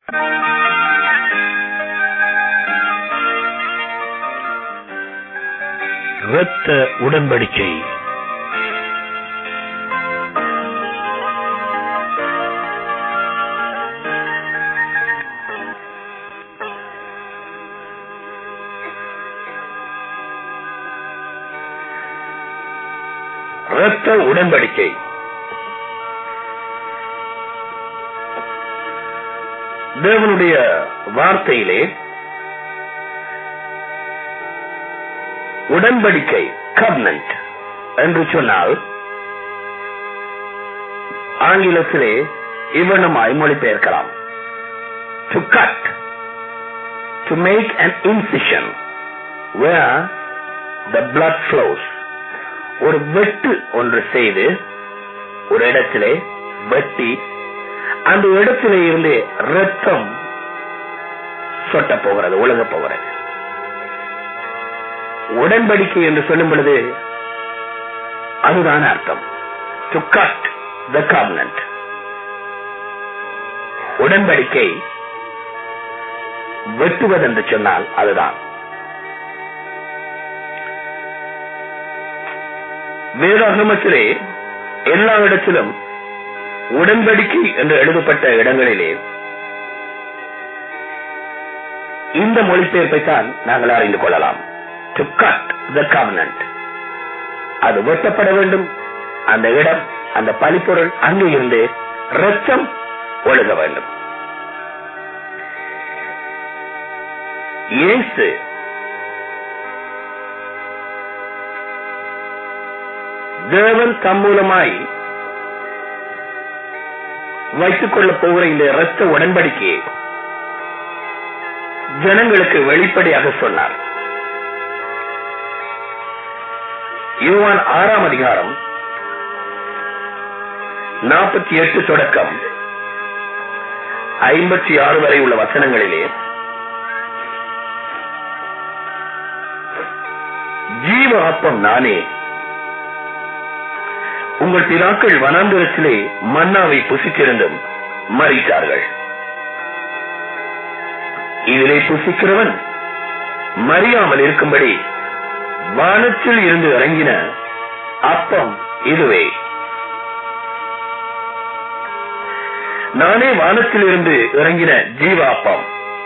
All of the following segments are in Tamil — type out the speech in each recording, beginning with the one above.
இரத்த உடன்படிக்கை இரத்த உடன்படிக்கை தேவனுடைய வார்த்தையிலே உடன்படிக்கை கவர்னன்ட் என்று சொன்னால் ஆங்கிலத்திலே இவ்வனமாய் மொழிபெயர்க்கலாம் to cut to make an incision where the blood flows ஒரு வெட்டு ஒன்று செய்து ஒரு இடத்திலே வெட்டி அந்த இடத்திலே இருந்து ரத்தம் சொட்ட போகிறது ஒழுக போகிறது உடன்படிக்கை என்று சொல்லும் பொழுது அதுதான் அர்த்தம் டு கட் த கார்னன்ட் உடன்படிக்கை வெட்டுவதென்று சொன்னால் அதுதான் வேதாகமத்திலே எல்லா இடத்திலும் உடன்படிக்கை என்று எழுதப்பட்ட இடங்களிலே இந்த மொழிபெயர்ப்பை தான் நாங்கள் அறிந்து கொள்ளலாம் டு கட் த கவர்னன்ட் அது வெட்டப்பட வேண்டும் அந்த இடம் அந்த பலிப்பொருள் அங்கே இருந்து ரத்தம் ஒழுக வேண்டும் இயேசு தேவன் தம் மூலமாய் வைத்துக் கொள்ளப் போகிற இந்த இரத்த உடன்படிக்கையை ஜனங்களுக்கு வெளிப்படையாக சொன்னார் யோவான் ஆறாம் அதிகாரம் நாற்பத்தி எட்டு தொடக்கம் ஐம்பத்தி ஆறு வரை உள்ள வசனங்களிலே ஜீவ அப்பம் நானே உங்கள் பிதாக்கள் வனாந்திரத்திலே மன்னாவை புசித்திருந்தும் மறித்தார்கள் இதிலே புசிக்கிறவன் மறியாமல் இருக்கும்படி வானத்தில் இருந்து இறங்கின அப்பம் இதுவே நானே வானத்தில் இருந்து இறங்கின ஜீவ அப்பம்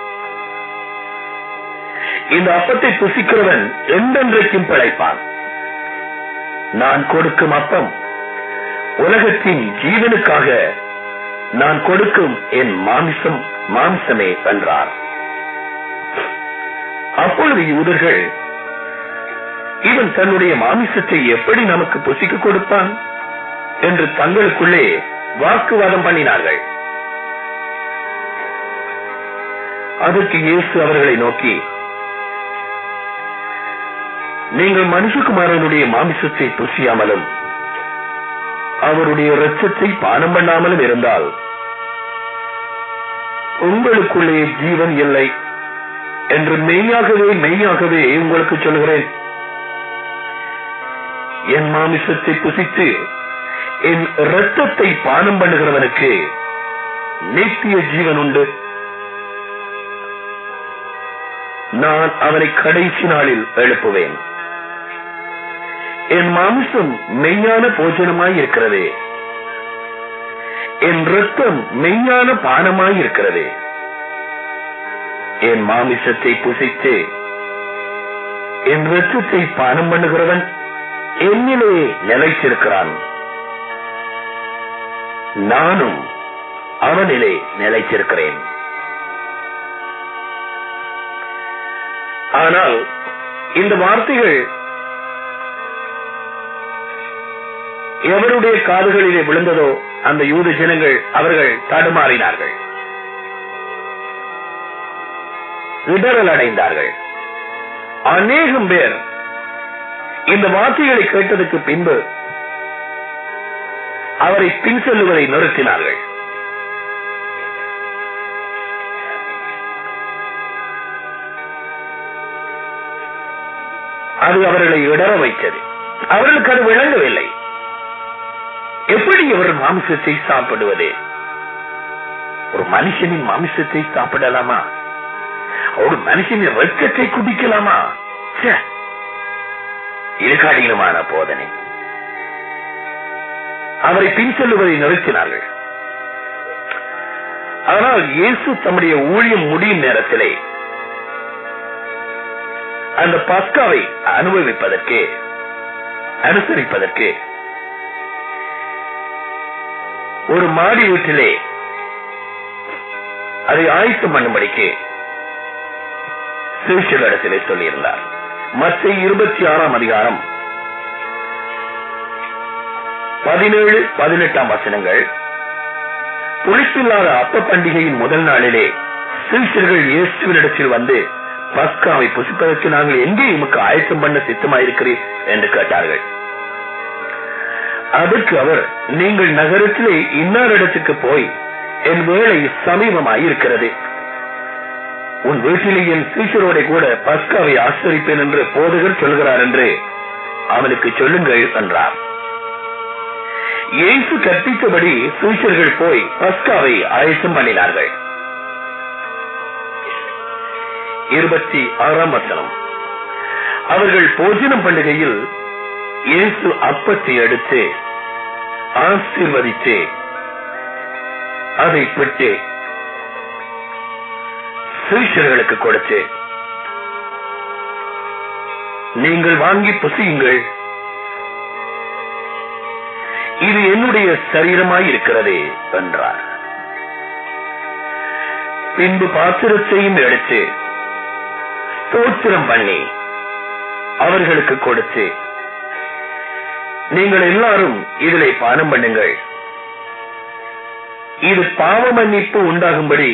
இந்த அப்பத்தை புசிக்கிறவன் என்றென்றைக்கும் பிழைப்பான் நான் கொடுக்கும் அப்பம் உலகத்தின் ஜீவனுக்காக நான் கொடுக்கும் என் மாமிசம் மாம்சமே என்றார் அப்பொழுது யூதர்கள் இவன் தன்னுடைய மாமிசத்தை எப்படி நமக்கு புசிக்க கொடுப்பான் என்று தங்களுக்குள்ளே வாக்குவாதம் பண்ணினார்கள் அதற்கு இயேசு அவர்களை நோக்கி நீங்கள் மனுஷகுமாரனுடைய மாமிசத்தை புசியாமலும் அவருடைய இரத்தத்தை பானம் பண்ணாமலும் இருந்தால் உங்களுக்குள்ளே ஜீவன் இல்லை என்று மெய்யாகவே மெய்யாகவே உங்களுக்கு சொல்கிறேன் என் மாமிசத்தை புசித்து என் இரத்தத்தை பானம் பண்ணுகிறவனுக்கு நித்திய ஜீவன் உண்டு நான் அவனை கடைசி நாளில் எழுப்புவேன் என் மாமிசம் மெய்யான போஜனமாய் இருக்கிறது என் ரத்தம் மெய்யான பானமாய் இருக்கிறது என் மாமிசத்தை புசித்து என் ரத்தத்தை பானம் பண்ணுகிறவன் என்னிலே நிலைத்திருக்கிறான் நானும் அவனிலே நிலைத்திருக்கிறேன் ஆனால் இந்த வார்த்தைகள் எவருடைய காதுகளிலே விழுந்ததோ அந்த யூத ஜனங்கள் அவர்கள் தடுமாறினார்கள் இடரல் அடைந்தார்கள் அநேகம் பேர் இந்த வார்த்தைகளை கேட்டதுக்கு பின்பு அவரை பின் செல்லுவதை நிறுத்தினார்கள் அது அவர்களை இடர வைத்தது அவர்களுக்கு அது விளங்கவில்லை எப்படி இவர் மாம்சத்தை சாப்பிடுவது ஒரு மனுஷனின் மாமிசத்தை சாப்பிடலாமா ஒரு மனுஷனின் ரத்தத்தை குடிக்கலாமா ச்சே. இது கடினமான போதனை அவரை பின் செல்லுவதை நிறுத்தினார்கள் ஆனால் இயேசு தம்முடைய ஊழியம் முடியும் நேரத்திலே அந்த பஸ்காவை அனுபவிப்பதற்கு அனுசரிப்பதற்கு ஒரு மாடி வீட்டிலே அதை ஆயத்தம் பண்ணும்படிக்கு சிறுஷரிடத்திலே சொல்லியிருந்தார் மற்ற இருபத்தி ஆறாம் அதிகாரம் பதினேழு பதினெட்டாம் வசனங்கள் புளிப்பில்லாத அப்ப பண்டிகையின் முதல் நாளிலே சிறுஷர்கள் இயேசுவினிடத்தில் வந்து பஸ்காவை புசிப்பதற்கு நாங்கள் எங்கே உமக்கு ஆயத்தம் பண்ண சித்தமாயிருக்கிறீர் என்று கேட்டார்கள் அதற்கு அவர் நீங்கள் நகரத்திலே இன்னார் இடத்துக்கு போய் என் வேலை சமீபமாயிருக்கிறது உன் வீட்டிலே என் சீஷரோட கூட பஸ்காவை ஆசரிப்பேன் என்று போதகர் சொல்கிறார் என்று அவனுக்கு சொல்லுங்கள் என்றார் இயேசு கற்பித்தபடி சீஷர்கள் போய் பஸ்காவை ஆயத்தம் பண்ணினார்கள் இருபத்தி ஆறாம் வசனம் அவர்கள் போஜனம் பண்ணுகையில் இயேசு அப்பத்தை எடுத்து ஆசீர்வதித்து அதை பெற்று சீஷர்களுக்கு கொடுத்து நீங்கள் வாங்கி புசியுங்கள் இது என்னுடைய சரீரமாய் இருக்கிறது என்றார் பின்பு பாத்திரத்தையும் எடுத்து ஸ்தோத்திரம் பண்ணி அவர்களுக்கு கொடுத்து நீங்கள் எல்லாரும் இதிலே பானம் பண்ணுங்கள் இது பாவ மன்னிப்பு உண்டாகும்படி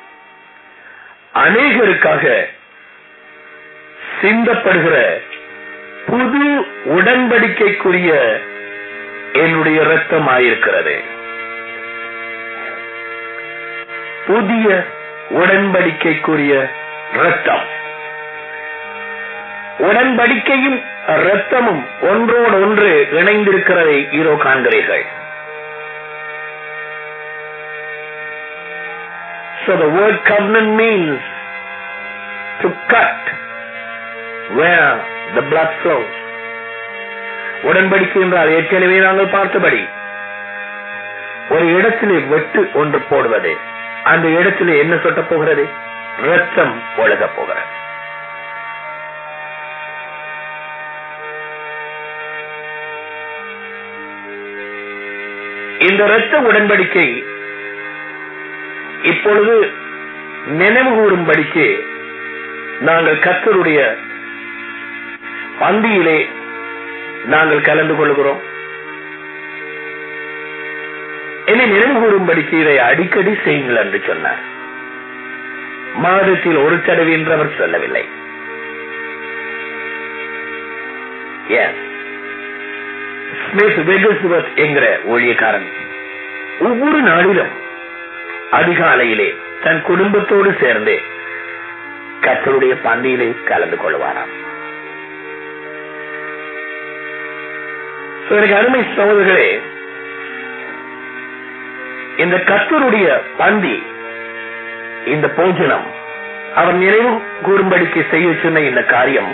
அநேகருக்காக சிந்தப்படுகிற புது உடன்படிக்கைக்குரிய என்னுடைய இரத்தமாயிருக்கிறது புதிய உடன்படிக்கைக்குரிய இரத்தம் உடன்படிக்கையும் இரத்தமும் ஒன்றோடு ஒன்று இணைந்திருக்கிறதை இதோ காண்கிறீர்கள் So the word covenant means to cut where the blood flows. உடன்படிக்கை என்றால் ஏற்கனவே நாங்கள் பார்த்தபடி ஒரு இடத்திலே வெட்டு ஒன்று போடுவது அந்த இடத்திலே என்ன சொட்ட போகிறது ரத்தம் ஒழுக போகிறது இந்த இரத்த உடன்படிக்கை இப்பொழுது நினைவு கூறும்படிக்கு நாங்கள் கத்தருடைய பந்தியிலே நாங்கள் கலந்து கொள்கிறோம் என்னை நினைவு கூறும்படிக்கு இதை அடிக்கடி செய்யுங்கள் என்று சொன்னார் மாதத்தில் ஒரு தடவை என்று அவர் சொல்லவில்லை ஸ்மித் வெகஸ்வத் என்கிற ஊழியக்காரன் ஒவ்வொரு நாளிலும் அதிகாலையிலே தன் குடும்பத்தோடு சேர்ந்து கத்தருடைய பந்தியிலே கலந்து கொள்வாராம் So, எனக்கு அருமை சகோதரர்களே இந்த கத்தருடைய பந்தி இந்த போஜனம் அவர் நினைவு கூறும்படிக்கு செய்ய சொன்ன இந்த காரியம்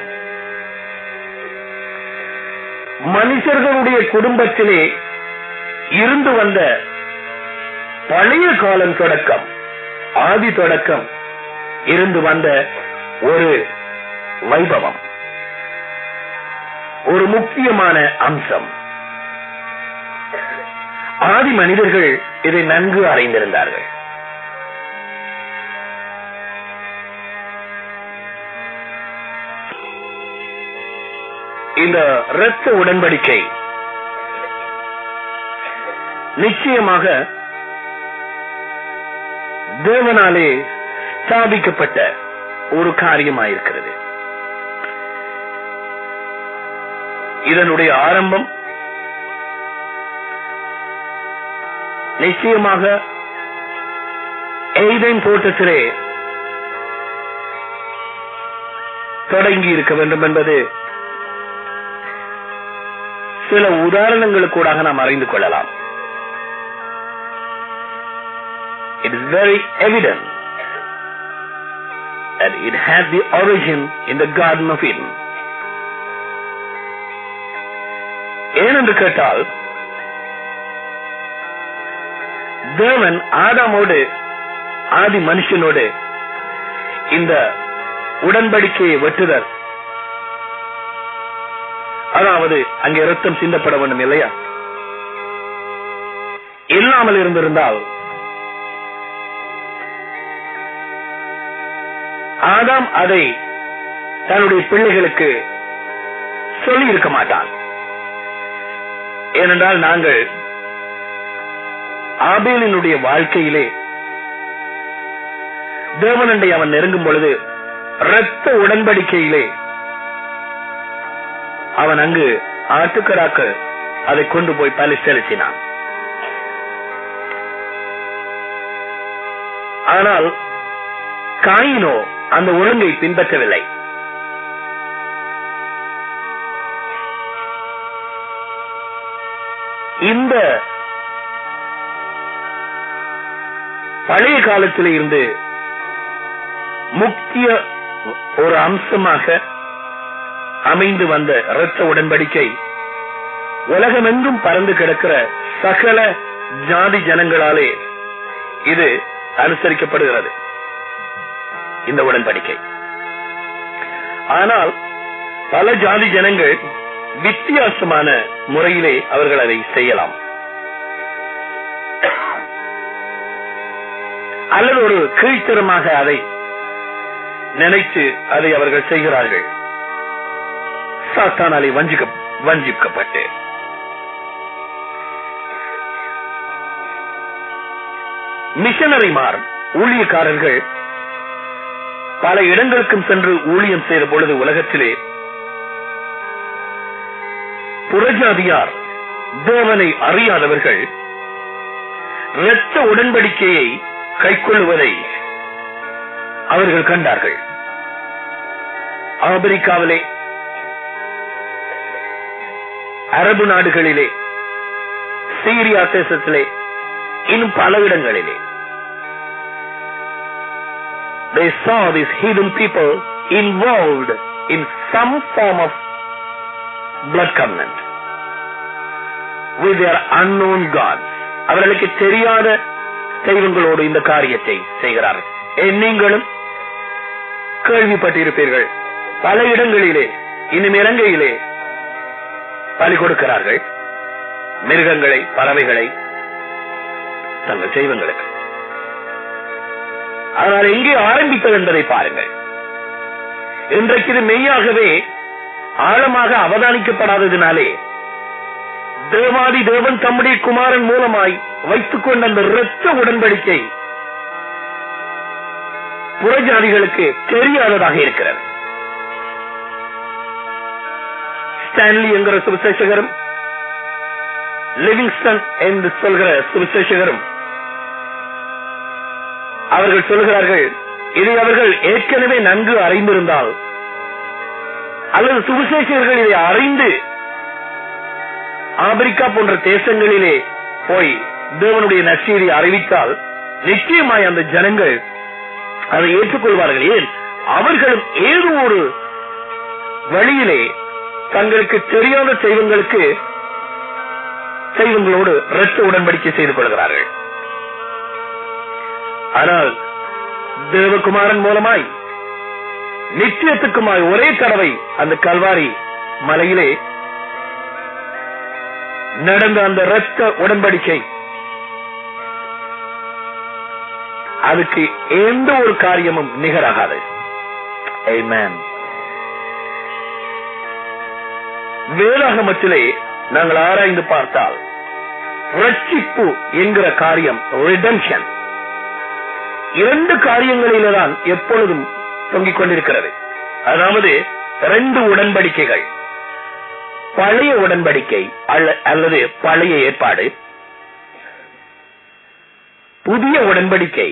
மனுஷர்களுடைய குடும்பத்திலே இருந்து வந்த பழைய காலம் தொடக்கம் ஆதி தொடக்கம் இருந்து வந்த ஒரு வைபவம் ஒரு முக்கியமான அம்சம் ஆதி மனிதர்கள் இதை நன்கு அறிந்திருந்தார்கள் இந்த இரத்த உடன்படிக்கை நிச்சயமாக தேவனாலே ஸ்தாபிக்கப்பட்ட ஒரு காரியமாயிருக்கிறது இதனுடைய ஆரம்பம் நிச்சயமாக எய்தன் தோட்டத்திலே தொடங்கி இருக்க வேண்டும் என்பது சில உதாரணங்களுக்கூடாக நாம் அறிந்து கொள்ளலாம் it is very evident that it had the origin in the Garden of Eden. ஏனென்று கேட்டால் தேவன் ஆதாமோடு ஆதி மனுஷனோடு இந்த உடன்படிக்கையை வெட்டுதல் அதாவது அங்கே ரத்தம் சிந்தப்பட வேண்டும் இல்லையா இல்லாமல் இருந்திருந்தால் ஆதாம் அதை தன்னுடைய பிள்ளைகளுக்கு சொல்லி இருக்க மாட்டான் ஏனென்றால் நாங்கள் ஆபேலினுடைய வாழ்க்கையிலே தேவனண்டை அவன் நெருங்கும் பொழுது இரத்த உடன்படிக்கையிலே அவன் அங்கு ஆட்டுக்கடாக்கள் அதை கொண்டு போய் பலி செலுத்தினான் ஆனால் காயினோ அந்த ஒழுங்கை பின்பற்றவில்லை இந்த பழைய காலத்தில் இருந்து முக்கிய ஒரு அம்சமாக அமைந்து வந்த இரத்த உடன்படிக்கை உலகமெங்கும் பறந்து கிடக்கிற சகல ஜாதி ஜனங்களாலே இது அனுசரிக்கப்படுகிறது இந்த உடன்படிக்கை ஆனால் பல ஜாதி ஜனங்கள் வித்தியாசமான முறையிலே அவர்கள் அதை செய்யலாம் அல்லது ஒரு கீழ்த்தரமாக அதை நினைத்து அதை அவர்கள் செய்கிறார்கள் சாத்தானாலே வஞ்சிக்க வஞ்சிக்கப்பட்டு மிஷனரிமார் ஊழியக்காரர்கள் பல இடங்களுக்கும் சென்று ஊழியம் செய்த பொழுது உலகத்திலே புறஜாதியார் தேவனை அறியாதவர்கள் இரத்த உடன்படிக்கையை கைக்கொள்ளுவதை அவர்கள் கண்டார்கள் ஆப்பிரிக்காவிலே அரபு நாடுகளிலே சீரியா தேசத்திலே இன்னும் பல இடங்களிலே they saw these heathen people involved in some form of blood covenant with their unknown gods அவர்களுக்கு தெரியாத தெய்வங்களோடு இந்த காரியத்தை செய்கிறார்கள் ஏன் நீங்களும் கேள்விப்பட்டிருப்பீர்கள் பல இடங்களிலே இன்னும் இலங்கையிலே பலி கொடுக்கிறார்கள் மிருகங்களை பறவைகளை தங்கள் தெய்வங்களுக்கு ஆனால் எங்கே ஆரம்பித்தது என்பதை பாருங்கள் இன்றைக்கு இது மெய்யாகவே ஆழமாக அவதானிக்கப்படாததினாலே தேவாதி தேவன் தம்முடைய குமாரன் மூலமாய் வைத்துக் கொண்ட அந்த இரத்த உடன்படிக்கை புறஜாதிகளுக்கு தெரியாததாக இருக்கிறது ஸ்டான்லி என்கிற சுவிசேஷகரும் லிவிங்ஸ்டன் என்று சொல்கிற சுவிசேஷகரும் அவர்கள் சொல்கிறார்கள் இதை அவர்கள் ஏற்கனவே நன்கு அறிந்திருந்தால் அல்லது சுவிசேஷகர்கள் இதை அறிந்து ஆப்பிரிக்கா போன்ற தேசங்களிலே போய் தேவனுடைய நற்செய்தியை அறிவித்தால் நிச்சயமாய் அந்த ஜனங்கள் அதை ஏற்றுக்கொள்வார்கள் ஏன் அவர்களும் ஏதோ ஒரு வழியிலே தங்களுக்கு தெரியாத தெய்வங்களுக்கு தெய்வங்களோடு இரத்த உடன்படிக்கை செய்து கொள்கிறார்கள் ஆனால் தேவகுமாரன் மூலமாய் நிச்சயத்துக்குமாய் ஒரே தடவை அந்த கல்வாரி மலையிலே நடந்த அந்த இரத்த உடன்படிக்கை அதுக்கு எந்த ஒரு காரியமும் நிகராகாது Amen. வேதாகமத்திலே நாங்கள் ஆராய்ந்து பார்த்தால் ரட்சிப்பு என்கிற காரியம் ரிடம்ஷன் இரண்டு காரியங்களிலே தான் எப்பொழுதும் தொங்கிக் கொண்டிருக்கிறது அதாவது ரெண்டு உடன்படிக்கைகள் பழைய உடன்படிக்கை அல்ல- அல்லது பழைய ஏற்பாடு புதிய உடன்படிக்கை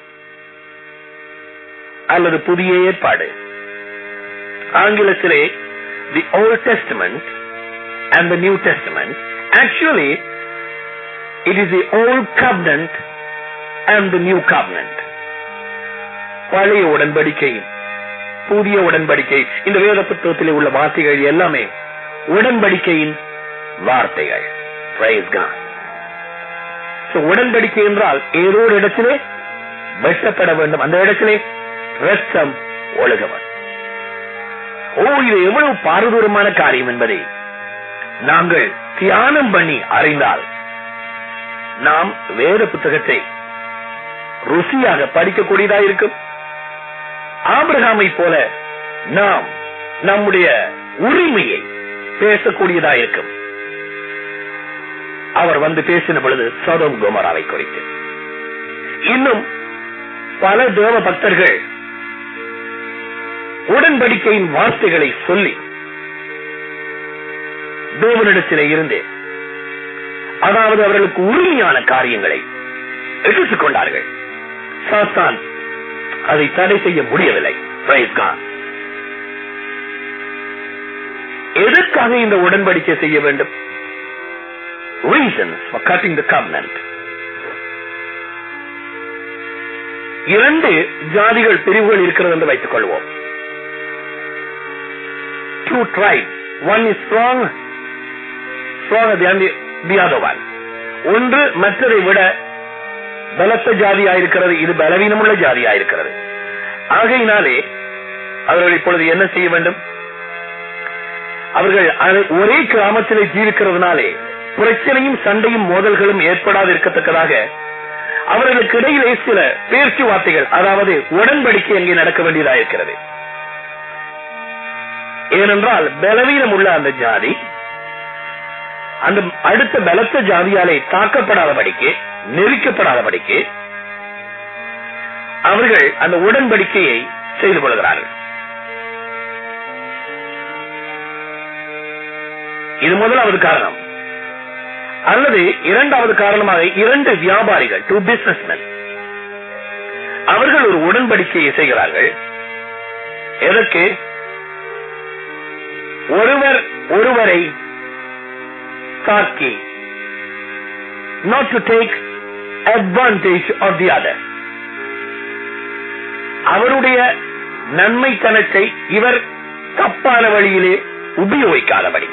அல்லது புதிய ஏற்பாடு ஆங்கிலத்திலே the Old Testament and the New Testament actually it is the old covenant and the new covenant பழைய உடன்படிக்கை புதிய உடன்படிக்கை இந்த வேத புத்தகத்திலே உள்ள வார்த்தைகள் எல்லாமே உடன்படிக்கையின் வார்த்தைகள் Praise God. So, உடன்படிக்கை என்றால் ஏதோ ஒரு இடத்திலே வெட்டப்பட வேண்டும் அந்த இடத்திலே ரத்தம் ஒழுகவன் ஓ இது எவ்வளவு பாரதூரமான காரியம் என்பதை நாங்கள் தியானம் பண்ணி அறிந்தால் நாம் வேத புத்தகத்தை ருசியாக படிக்கக்கூடியதா இருக்கும் ஆபிரகாமை போல நாம் நம்முடைய உரிமையை பேசக்கூடியதா இருக்கும் அவர் வந்து பேசின பொழுது சோதம் கோமராவை குறித்து இன்னும் பல தேவ பக்தர்கள் உடன்படிக்கையின் வார்த்தைகளை சொல்லி தேவனிடத்திலே இருந்து அதாவது அவர்களுக்கு உரிமையான காரியங்களை எடுத்துக் கொண்டார்கள் சாத்தான் அதை தடை செய்ய முடியவில்லை Praise God. எதற்காக இந்த உடன்படிக்கை செய்ய வேண்டும் reasons for cutting the covenant இரண்டு ஜாதிகள் பிரிவுகள் இருக்கிறது என்று வைத்துக் கொள்வோம் two tribes one is strong stronger than the, the other one ஒன்று மற்றதை விட பலத்த ஜாதியாயிருக்கிறது இது பலவீனமுள்ள ஜாதியாயிருக்கிறது ஆகையினாலே அவர்கள் இப்பொழுது என்ன செய்ய வேண்டும் அவர்கள் அது- ஒரே கிராமத்திலே ஜீவிக்கிறதுனாலே பிரச்சனையும் சண்டையும் மோதல்களும் ஏற்படாது இருக்கத்தக்கதாக அவர்களுக்கு இடையிலே சில பேச்சுவார்த்தைகள் அதாவது உடன்படிக்கை அங்கே நடக்க வேண்டியதாக இருக்கிறது ஏனென்றால் பலவீனம் உள்ள அந்த ஜாதி அந்த அடுத்த பலத்த ஜாதியாலே தாக்கப்படாதபடிக்கு நெருக்கப்படாதபடிக்கு அவர்கள் அந்த உடன்படிக்கையை செய்து கொள்கிறார்கள் இது முதலாவது காரணம் அல்லது இரண்டாவது காரணமாக இரண்டு வியாபாரிகள் டூ பிசினஸ்மென் அவர்கள் ஒரு உடன்படிக்கையை செய்கிறார்கள் எதற்கு ஒருவர் ஒருவரை தாக்கி not to take advantage of the other அவருடைய நன்மைத்தனத்தை இவர் தப்பான வழியிலே உபயோகிக்காதபடி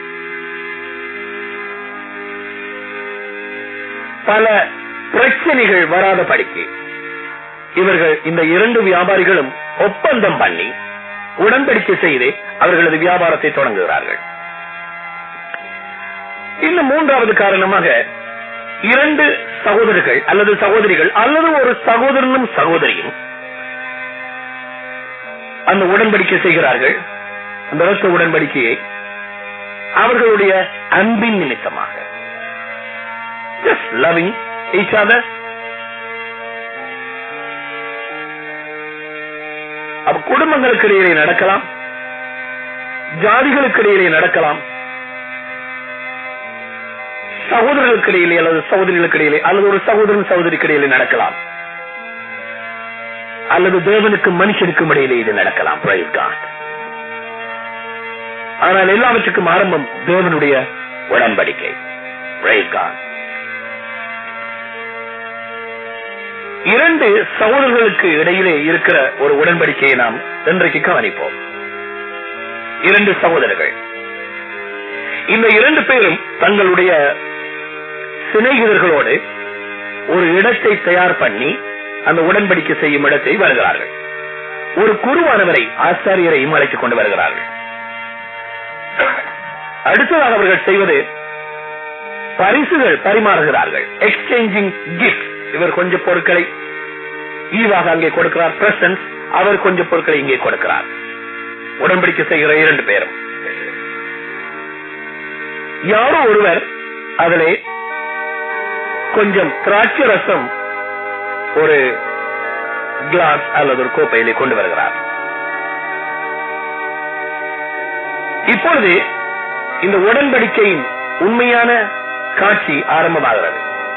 பல பிரச்சனைகள் வராத படிக்கு இவர்கள் இந்த இரண்டு வியாபாரிகளும் ஒப்பந்தம் பண்ணி உடன்படிக்கை செய்து அவர்களது வியாபாரத்தை தொடங்குகிறார்கள் இன்னும் மூன்றாவது காரணமாக இரண்டு சகோதரர்கள் அல்லது சகோதரிகள் அல்லது ஒரு சகோதரனும் சகோதரியும் அந்த உடன்படிக்கை செய்கிறார்கள் அந்த இரத்த உடன்படிக்கையை அவர்களுடைய அன்பின் நிமித்தமாக just loving each other அப்ப குடும்பங்களுக்கு இடையிலே நடக்கலாம் ஜாதிகளுக்கு இடையிலே நடக்கலாம் சகோதரர்களுக்கு இடையிலே அல்லது சகோதரிகளுக்கு இடையிலே அல்லது ஒரு சகோதரன் சகோதரிக்கு இடையிலே நடக்கலாம் அல்லது தேவனுக்கும் மனுஷனுக்கும் இடையிலே இது நடக்கலாம் Praise God. ஆனால் எல்லாவற்றுக்கும் ஆரம்பம் தேவனுடைய உடன்படிக்கை Praise God. இரண்டு சகோதரர்களுக்கு இடையிலே இருக்கிற ஒரு உடன்படிக்கையை நாம் இன்றைக்கு கவனிப்போம் இரண்டு சகோதரர்கள் இந்த இரண்டு பேரும் தங்களுடைய சிநேகிதர்களோடு ஒரு இடத்தை தயார் பண்ணி அந்த உடன்படிக்கை செய்யும் இடத்தை வருகிறார்கள் ஒரு குருவானவரை ஆசாரியரையும் அழைத்துக் கொண்டு வருகிறார்கள் அடுத்ததாக அவர்கள் செய்வது பரிசுகள் பரிமாறுகிறார்கள் எக்ஸ்சேஞ்சிங் கிஃப்ட் இவர் கொஞ்சம் பொருட்களை ஈவாக அங்கே கொடுக்கிறார் பிரசன்ஸ் அவர் கொஞ்சம் பொருட்களை இங்கே கொடுக்கிறார் உடன்படிக்கை செய்கிற இரண்டு பேரும் யாரோ ஒருவர் அதிலே கொஞ்சம் திராட்சை ரசம் ஒரு கிளாஸ் அல்லது ஒரு கோப்பையிலே கொண்டு வருகிறார் இப்பொழுது இந்த உடன்படிக்கையின் உண்மையான காட்சி ஆரம்பமாகிறது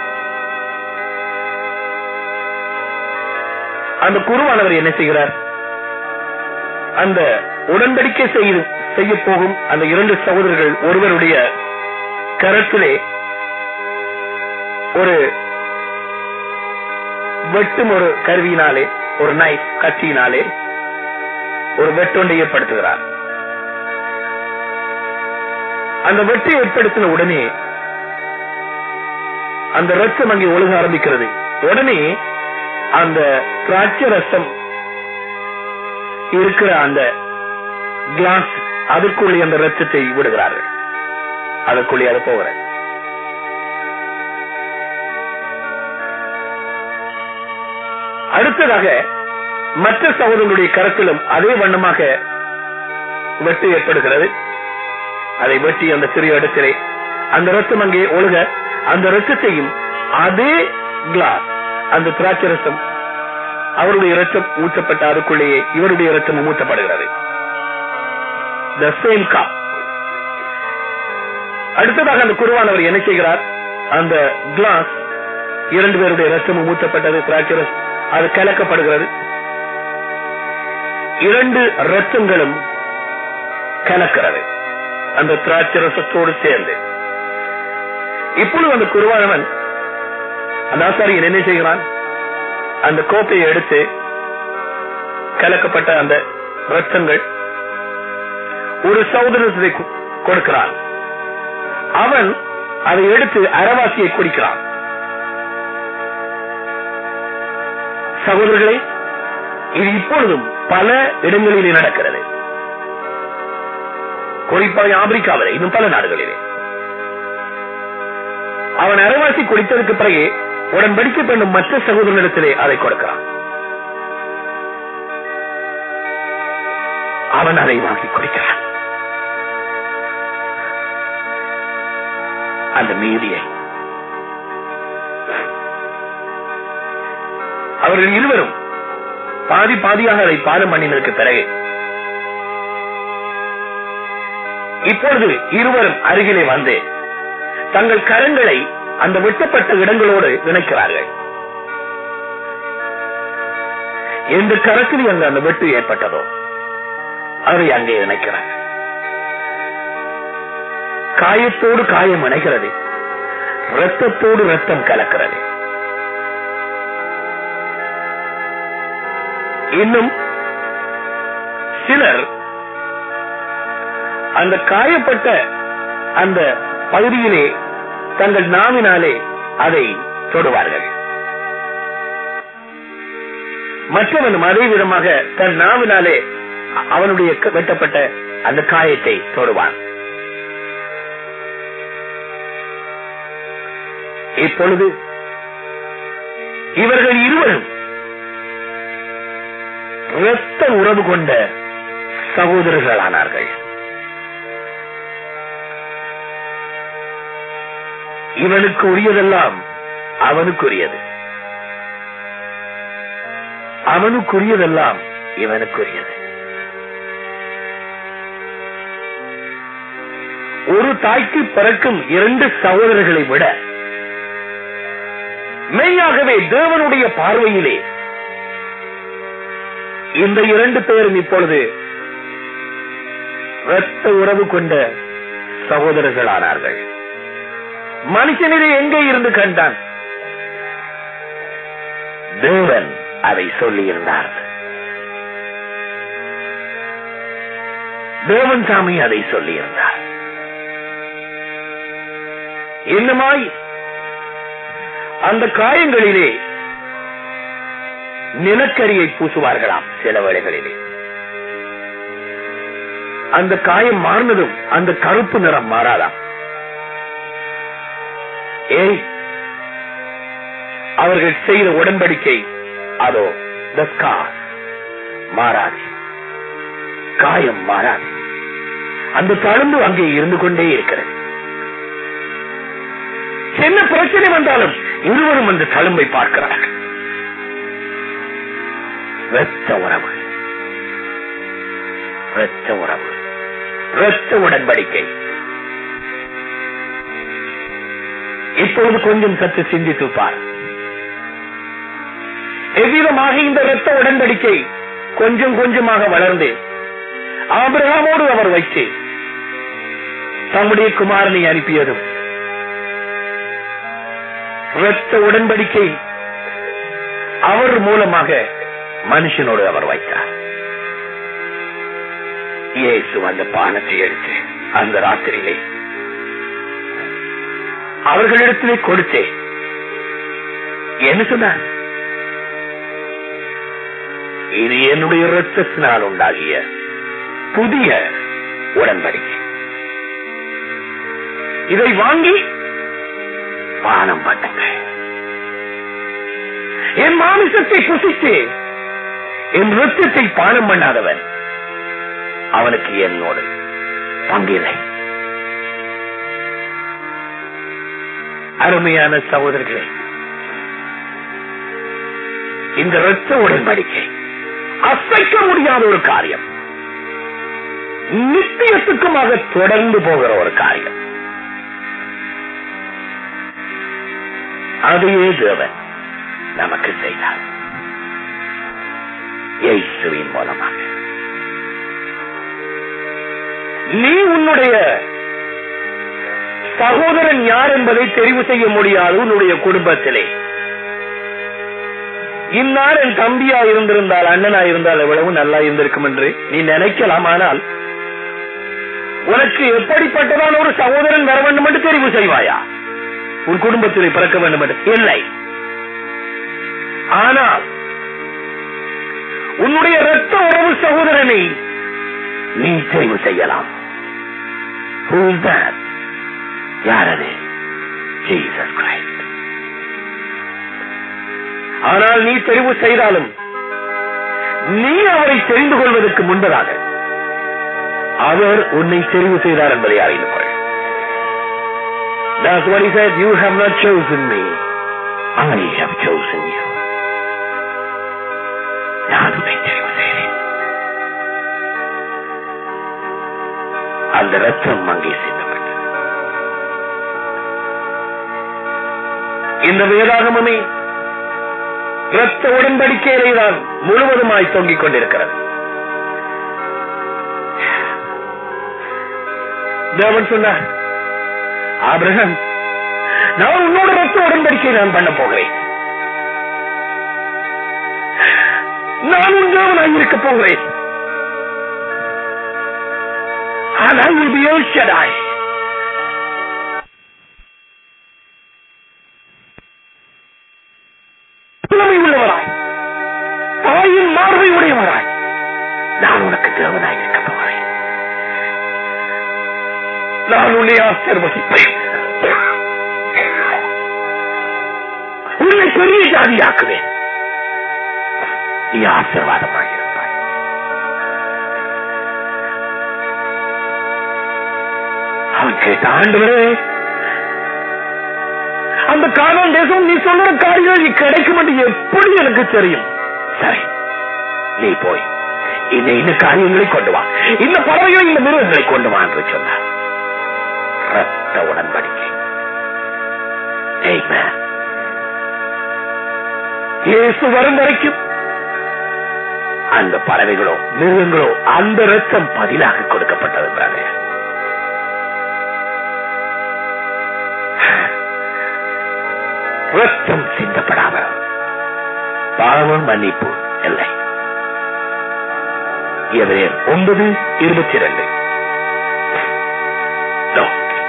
அந்த குருவானவர் என்ன செய்கிறார் அந்த உடன்படிக்கை செய்து செய்ய போகும் அந்த இரண்டு சகோதரர்கள் ஒருவருடைய கரத்திலே ஒரு வெட்டும் ஒரு கருவியினாலே ஒரு நைஃப் கத்தியினாலே ஒரு வெட்டொண்டை ஏற்படுத்துகிறார் அந்த வெட்டை ஏற்படுத்தின உடனே அந்த ரத்தம் அங்கே ஒழுக ஆரம்பிக்கிறது உடனே அந்த திராட்சை ரசம் இருக்கிற அந்த கிளாஸ் அதுக்குள்ளே அந்த ரத்தத்தை விடுகிறார்கள் அதுக்குள்ளே அது போகிறது அடுத்ததாக மற்ற சகோதரனுடைய கரத்திலும் அதே வண்ணமாக வெட்டு ஏற்படுகிறது அதை வெட்டி அந்த சிறிய இடத்திலே அந்த ரத்தம் அங்கே ஒழுக அந்த ரத்தத்தையும் அதே கிளாஸ் அந்த திராட்சை ரசம் அவருடைய ரத்தம் ஊற்றப்பட்ட அதுக்குள்ளேயே இவருடைய ரத்தம் ஊற்றப்படுகிறது the same cup அடுத்ததாக அந்த குருவானவர் என்ன செய்கிறார் அந்த கிளாஸ் இரண்டு பேருடைய ரத்தமும் ஊற்றப்பட்டது திராட்சை ரசம் அது கலக்கப்படுகிறது இரண்டு ரத்தங்களும் கலக்கிறது அந்த திராட்சை ரசத்தோடு சேர்ந்து இப்பொழுது அந்த குருவானவன் அந்த ஆசாரியன் என்ன செய்கிறான் அந்த கோப்பையை எடுத்து கலக்கப்பட்ட அந்த ரத்தங்கள் ஒரு சகோதரத்தை கொடுக்கிறான் அவன் அதை எடுத்து அரவாசியை குடிக்கிறான் சகோதரர்களே இது இப்பொழுதும் பல இடங்களிலே நடக்கிறது குறிப்பாக ஆப்பிரிக்காவிலே இன்னும் பல நாடுகளிலே அவன் அரவாசி குடித்ததுக்கு பிறகு உடன்படிக்கை பண்ணும் மற்ற சகோதரனிடத்திலே அதை கொடுக்கிறான் அவன் அதை வாங்கி குடிக்கிறான் அந்த மீதியை அவர்கள் இருவரும் பாதி பாதியாக அதை பாதம் பண்ணினதற்கு பிறகு இப்பொழுது இருவரும் அருகிலே வந்து தங்கள் கரங்களை அந்த வெட்டப்பட்ட இடங்களோடு இணைக்கிறார்கள் எந்த கரத்தில் அங்கு அந்த வெட்டு ஏற்பட்டதோ அதை அங்கே இணைக்கிறார் காயத்தோடு காயம் இணைகிறது ரத்தத்தோடு ரத்தம் கலக்கிறது இன்னும் சிலர் அந்த காயப்பட்ட அந்த பகுதியிலே தங்கள் நாவினாலே அதை தொடுவார்கள் மற்றவனும் அதே விதமாக தன் நாவினாலே அவனுடைய வெட்டப்பட்ட அந்த காயத்தை தொடுவான் இப்பொழுது இவர்கள் இருவரும் இரத்த உறவு கொண்ட சகோதரர்களானார்கள் இவனுக்கு உரியதெல்லாம் அவனுக்குரியது அவனுக்குரியதெல்லாம் இவனுக்குரியது ஒரு தாய்க்கு பிறக்கும் இரண்டு சகோதரர்களை விட மெய்யாகவே தேவனுடைய பார்வையிலே இந்த இரண்டு பேரும் இப்பொழுது இரத்த உறவு கொண்ட சகோதரர்களானார்கள் மனுஷனிலே எங்கே இருந்து கண்டான் தேவன் அதை சொல்லியிருந்தார் தேவன் சாமி அதை சொல்லியிருந்தார் இன்னுமாய் அந்த காயங்களிலே நிலக்கரியை பூசுவார்களாம் சில வேளைகளிலே அந்த காயம் மாறினதும் அந்த கருப்பு நிறம் மாறாதாம் ஏய் அவர்கள் செய்த உடன்படிக்கை அதோ தஸ்கா மாறாது காயம் மாறாது அந்த தழும்பு அங்கே இருந்து கொண்டே இருக்கிறது என்ன பிரச்சனை வந்தாலும் இருவரும் அந்த தழும்பை பார்க்கிறார்கள் இரத்த உறவு இரத்த உறவு இரத்த உடன்படிக்கை இப்பொழுது கொஞ்சம் சற்று சிந்தித்து பார் எவ்விதமாக இந்த இரத்த உடன்படிக்கை கொஞ்சம் கொஞ்சமாக வளர்ந்து ஆபிரகாமோடு அவர் வைத்து தம்முடைய குமாரனை அனுப்பியதும் இரத்த உடன்படிக்கை அவர் மூலமாக மனுஷனோடு அவர் வைத்தார் இயேசு அந்த பானத்தை எடுத்து அந்த ராத்திரியிலே அவர்களிடத்திலே கொடுத்தே என்ன சொன்னார் இது என்னுடைய இரத்தத்தினால் உண்டாகிய புதிய உடன்படிக்கை இதை வாங்கி பானம் பண்ணுங்க என் மாமிசத்தை புசித்து என் ரத்தத்தை பானம் பண்ணாதவன் அவனுக்கு என்னோடு பங்கில்லை அருமையான சகோதரர்களே இந்த இரத்த உடன்படிக்கை அசைக்க முடியாத ஒரு காரியம் நித்தியத்துக்குமாக தொடர்ந்து போகிற ஒரு காரியம் அதையே தேவன் நமக்கு செய்தார் இயேசுவின் மூலமாக நீ உன்னுடைய சகோதரன் யார் என்பதை தெரிவு செய்ய முடியாது உன்னுடைய குடும்பத்திலே இந்நாள் என் தம்பியா இருந்திருந்தால் அண்ணனா இருந்தால் எவ்வளவு நல்லா இருந்திருக்கும் என்று நீ நினைக்கலாம் ஆனால் உனக்கு எப்படிப்பட்டதான ஒரு சகோதரன் வர வேண்டும் என்று தெரிவு செய்வாயா உன் குடும்பத்திலே பிறக்க வேண்டும் என்று இல்லை ஆனால் உன்னுடைய இரத்த உறவு சகோதரனை நீ தெரிவு செய்யலாம் Who is that? யார் அது ஜீசஸ் கிரைஸ்ட் ஆனால் நீ தெரிவு செய்தாலும் நீ அவரை தெரிந்து கொள்வதற்கு முன்பதாக அவர் உன்னை தெரிவு செய்தார் என்பதை அறிந்து கொள் That's what he said. You have not chosen me. I have chosen you. நான் உன்னை தெரிவு செய்தேன் அந்த ரத்தம் அங்கே சிந்தப்பட்டது இந்த வேதாகமமே இரத்த உடன்படிக்கையிலே தான் முழுவதுமாய் தொங்கிக் கொண்டிருக்கிறது தேவன் சொன்னார் ஆபிரகம் நான் உன்னோட ரத்த உடன்படிக்கை நான் பண்ண போகிறேன் நான் உன் தேவனாய் இருக்க போகிறேன் ஆனால் will be El Shaddai. புலமை உள்ளவராய் தாயின் மார்பை உடையவராய் நான் உனக்கு தேவனாய் இருக்க போகிறேன் நான் உன்னை ஆசிர்வதிப்பேன் உன்னை பெரிய ஜாதியாக்குவேன் நீ ஆசீர்வாதமாக இருப்பாய் அவன் கேட்ட ஆண்டவரே அந்த காணான் தேசம் நீ சொல்ற காரியம் நீ கிடைக்கும் என்று எப்படி எனக்கு தெரியும் சரி நீ போய் இந்த இந்த காரியங்களை கொண்டு வா இந்த பறவைகளை இந்த மிருகங்களை கொண்டு வா என்று சொன்னார் ரத்த உடன்படிக்கை Amen. இயேசு வரும் வரைக்கும் அந்த பறவைகளோ மிருகங்களோ அந்த ரத்தம் பதிலாக கொடுக்கப்பட்டது தானே ரத்தம் சிந்தப்படாத பாவம் மன்னிப்பு இல்லை எவரேர் ஒன்பது இருபத்தி இரண்டு No.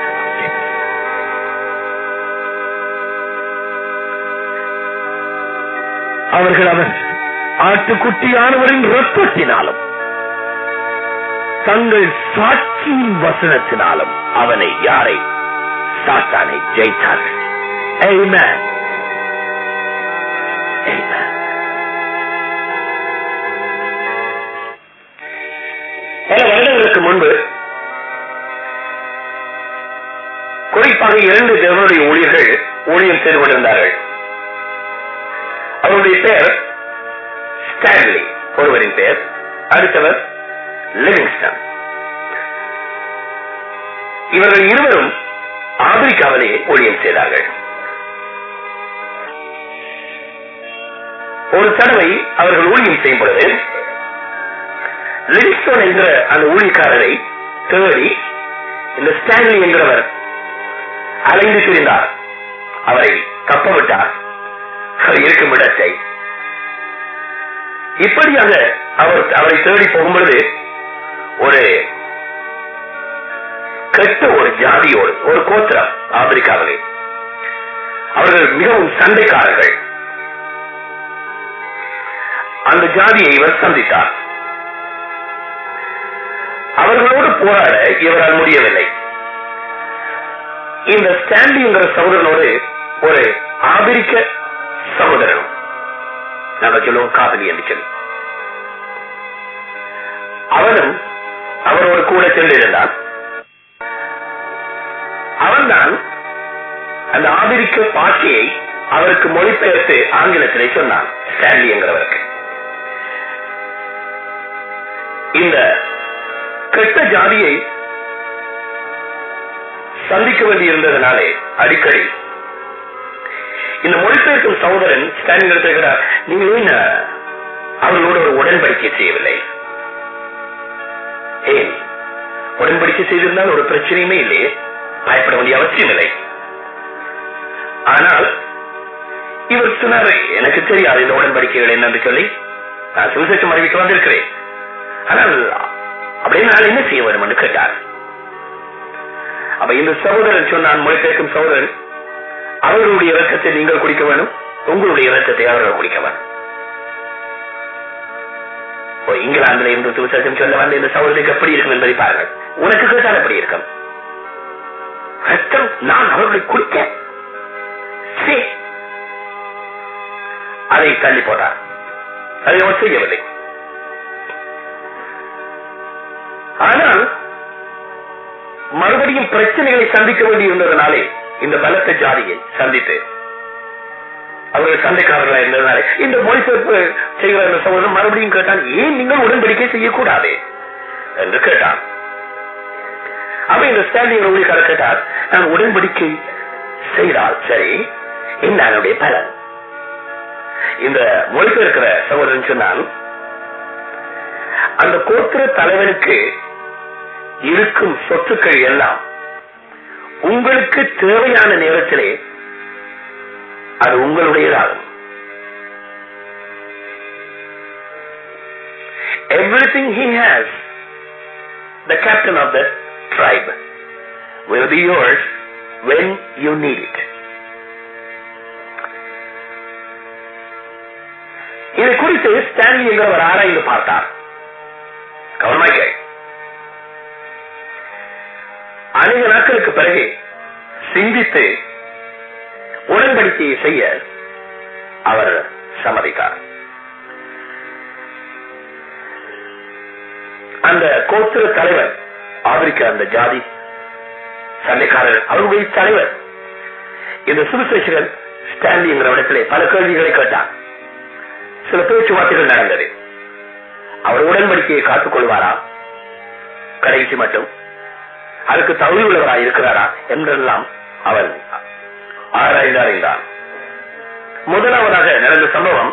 அவர்கள் அவர் ஆட்டுக்குட்டியானவரின் ரத்தத்தினாலும் தங்கள் சாட்சியின் வசனத்தினாலும் அவனை யாரை சாத்தானை ஜெயித்தார்கள் Amen. Amen. பல வருடங்களுக்கு முன்பு குறிப்பாக இரண்டு தேவனுடைய ஊழியர்கள் ஊழியம் செய்து கொண்டிருந்தார்கள் அவருடைய பெயர் ஸ்டான்லி ஒருவரின் பெயர் அடுத்தவர் லிவிங்ஸ்டன் இவர்கள் இருவரும் ஆப்பிரிக்காவிலே ஊழியம் செய்தார்கள் ஒரு தடவை அவர்கள் ஊழியம் செய்யும் பொழுது லிவிங்ஸ்டன் என்கிற அந்த ஊழியக்காரரை தேடி இந்த ஸ்டான்லி என்கிறவர் அலைந்து திரிந்தார் அவரை தப்பவிட்டார் அவர் இருக்கும் இடத்தை இப்படியாக அவர் அவரை தேடி போகும்பொழுது ஒரு கெட்ட ஒரு ஜாதியோடு ஒரு கோத்திரம் ஆப்பிரிக்காவிலே அவர்கள் மிகவும் சண்டைக்காரர்கள் அந்த ஜாதியை இவர் சந்தித்தார் அவர்களோடு போராட இவரால் முடியவில்லை இந்த ஸ்டான்லிங்கிற சகோதரனோடு ஒரு ஆபிரிக்க சகோதரனும் நாங்கள் சொல்லுவோம் காதலி என்று சொல்லி அவனும் அவரோடு கூட சென்றிருந்தான் அவன்தான் அந்த ஆபிரிக்க பாஷையை அவருக்கு மொழிபெயர்த்து ஆங்கிலத்திலே சொன்னான் ஸ்டான்லி என்கிறவருக்கு இந்த கெட்ட ஜாதியை சந்திக்க வேண்டி இருந்ததனாலே அடிக்கடி இந்த மொழிபெயர்க்கும் சகோதரன் ஸ்டாலின் இருக்கிறார் நீங்கள் ஏன் அவர்களோடு ஒரு உடன்படிக்கை செய்யவில்லை ஏன் உடன்படிக்கை செய்திருந்தால் ஒரு பிரச்சனையுமே இல்லையே பயப்பட வேண்டிய அவசியம் இல்லை ஆனால் இவர் சொன்னார் எனக்கு தெரியாது இந்த உடன்படிக்கைகள் என்னன்னு சொல்லி நான் சுவிசேஷம் அறிவிக்க வந்திருக்கிறேன் ஆனால் அப்படியே நான் என்ன செய்ய வேண்டும் என்று கேட்டார் அப்ப இந்த சகோதரன் சொன்னான் மொழிபெயர்க்கும் சகோதரன் அவர்களுடைய இரத்தத்தை நீங்கள் குடிக்க வேணும் உங்களுடைய இரத்தத்தை அவர்கள் குடிக்க வேணும் ஓ, இங்கிலாந்துல இருந்து சுவிசேஷம் சொல்ல வந்த இந்த சகோதரனுக்கு எப்படி இருக்கும் என்பதை பாருங்கள் உனக்கு கேட்டால் எப்படி இருக்கும் ரத்தம் நான் அவர்களை குடிக்க சே. அதை தள்ளி போட்டார் அதை அவர் செய்யவில்லை ஆனால் மறுபடியும் பிரச்சனைகளை சந்திக்க வேண்டி இருந்ததனாலே இந்த பலத்த ஜாதியை சந்தித்து அவர்கள் சண்டைக்காரர்களா இருந்ததனாலே இந்த மொழிபெயர்ப்பு செய்கிற இந்த சகோதரன் மறுபடியும் கேட்டான் ஏன் நீங்கள் உடன்படிக்கை செய்யக்கூடாது என்று கேட்டான் அப்ப இந்த ஸ்டாண்டிங் ஊழியக்காரர் கேட்டார் நான் உடன்படிக்கை செய்தால் சரி என்ன அதனுடைய பலன் இந்த மொழிபெயர்க்கிற சகோதரன் சொன்னால் அந்த கோத்திர தலைவனுக்கு இருக்கும் சொத்துக்கள் எல்லாம் உங்களுக்கு தேவையான நேரத்திலே அது உங்களுடையதாகும் everything he has the captain of the tribe will be yours when you need it இதை குறித்து ஸ்டான்லி என்கிறவர் ஆராய்ந்து பார்த்தார் கவனமாக கேள். அநேக நாட்களுக்கு பிறகு சிந்தித்து உடன்படிக்கையை செய்ய அவர் சம்மதித்தார் அந்த கோத்திர தலைவர் ஆப்பிரிக்க அந்த ஜாதி சண்டைக்காரர் அவருடைய தலைவர் இந்த சுவிசேஷகன் ஸ்டான்லி என்கிற இடத்திலே பல கேள்விகளை கேட்டார் சில பேச்சுவார்த்தைகள் நடந்தது அவர் உடன்படிக்கையை காத்துக் கொள்வாரா கடைசி மட்டும் அதுக்கு தகுதி உள்ளவரா இருக்கிறாரா என்றெல்லாம் அவன் ஆராய்ந்து அறிந்தான் முதலாவதாக நடந்த சம்பவம்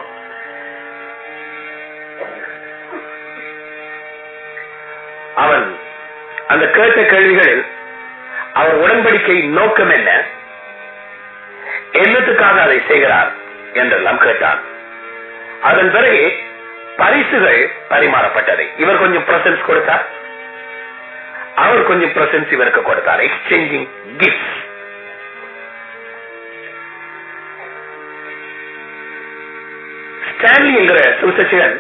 அவன் அந்த கேட்ட கேள்விகளில் அவர் உடன்படிக்கை நோக்கம் என்ன என்னத்துக்காக அதை செய்கிறார் என்றெல்லாம் கேட்டான் அதன் பிறகு பரிசுகள் பரிமாறப்பட்டது இவர் கொஞ்சம் பிரசன்ஸ் கொடுத்தார் அவர் கொஞ்சம் பிரசன்ஸ் இவருக்கு கொடுத்தார் எக்ஸ்சேஞ்சிங் கிஃப்ட் ஸ்டான்லி என்கிற சுசேஷகன்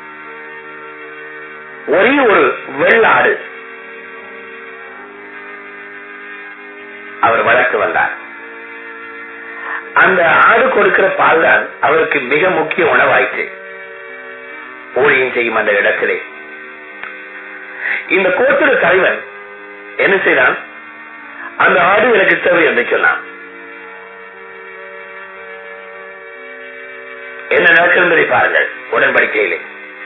ஒரே ஒரு வெள்ளாடு அவர் வளர்த்து வந்தார் அந்த ஆடு கொடுக்கிற பால் தான் அவருக்கு மிக முக்கிய உணவாயிற்று ஊழியம் செய்யும் அந்த இடத்திலே இந்த கோத்திர தலைவன் என்ன செய்தான் அந்த ஆடு எனக்கு தேவை என்று சொன்னான் என்ன நடக்கிறது பாருங்கள் உடன்படிக்கையிலே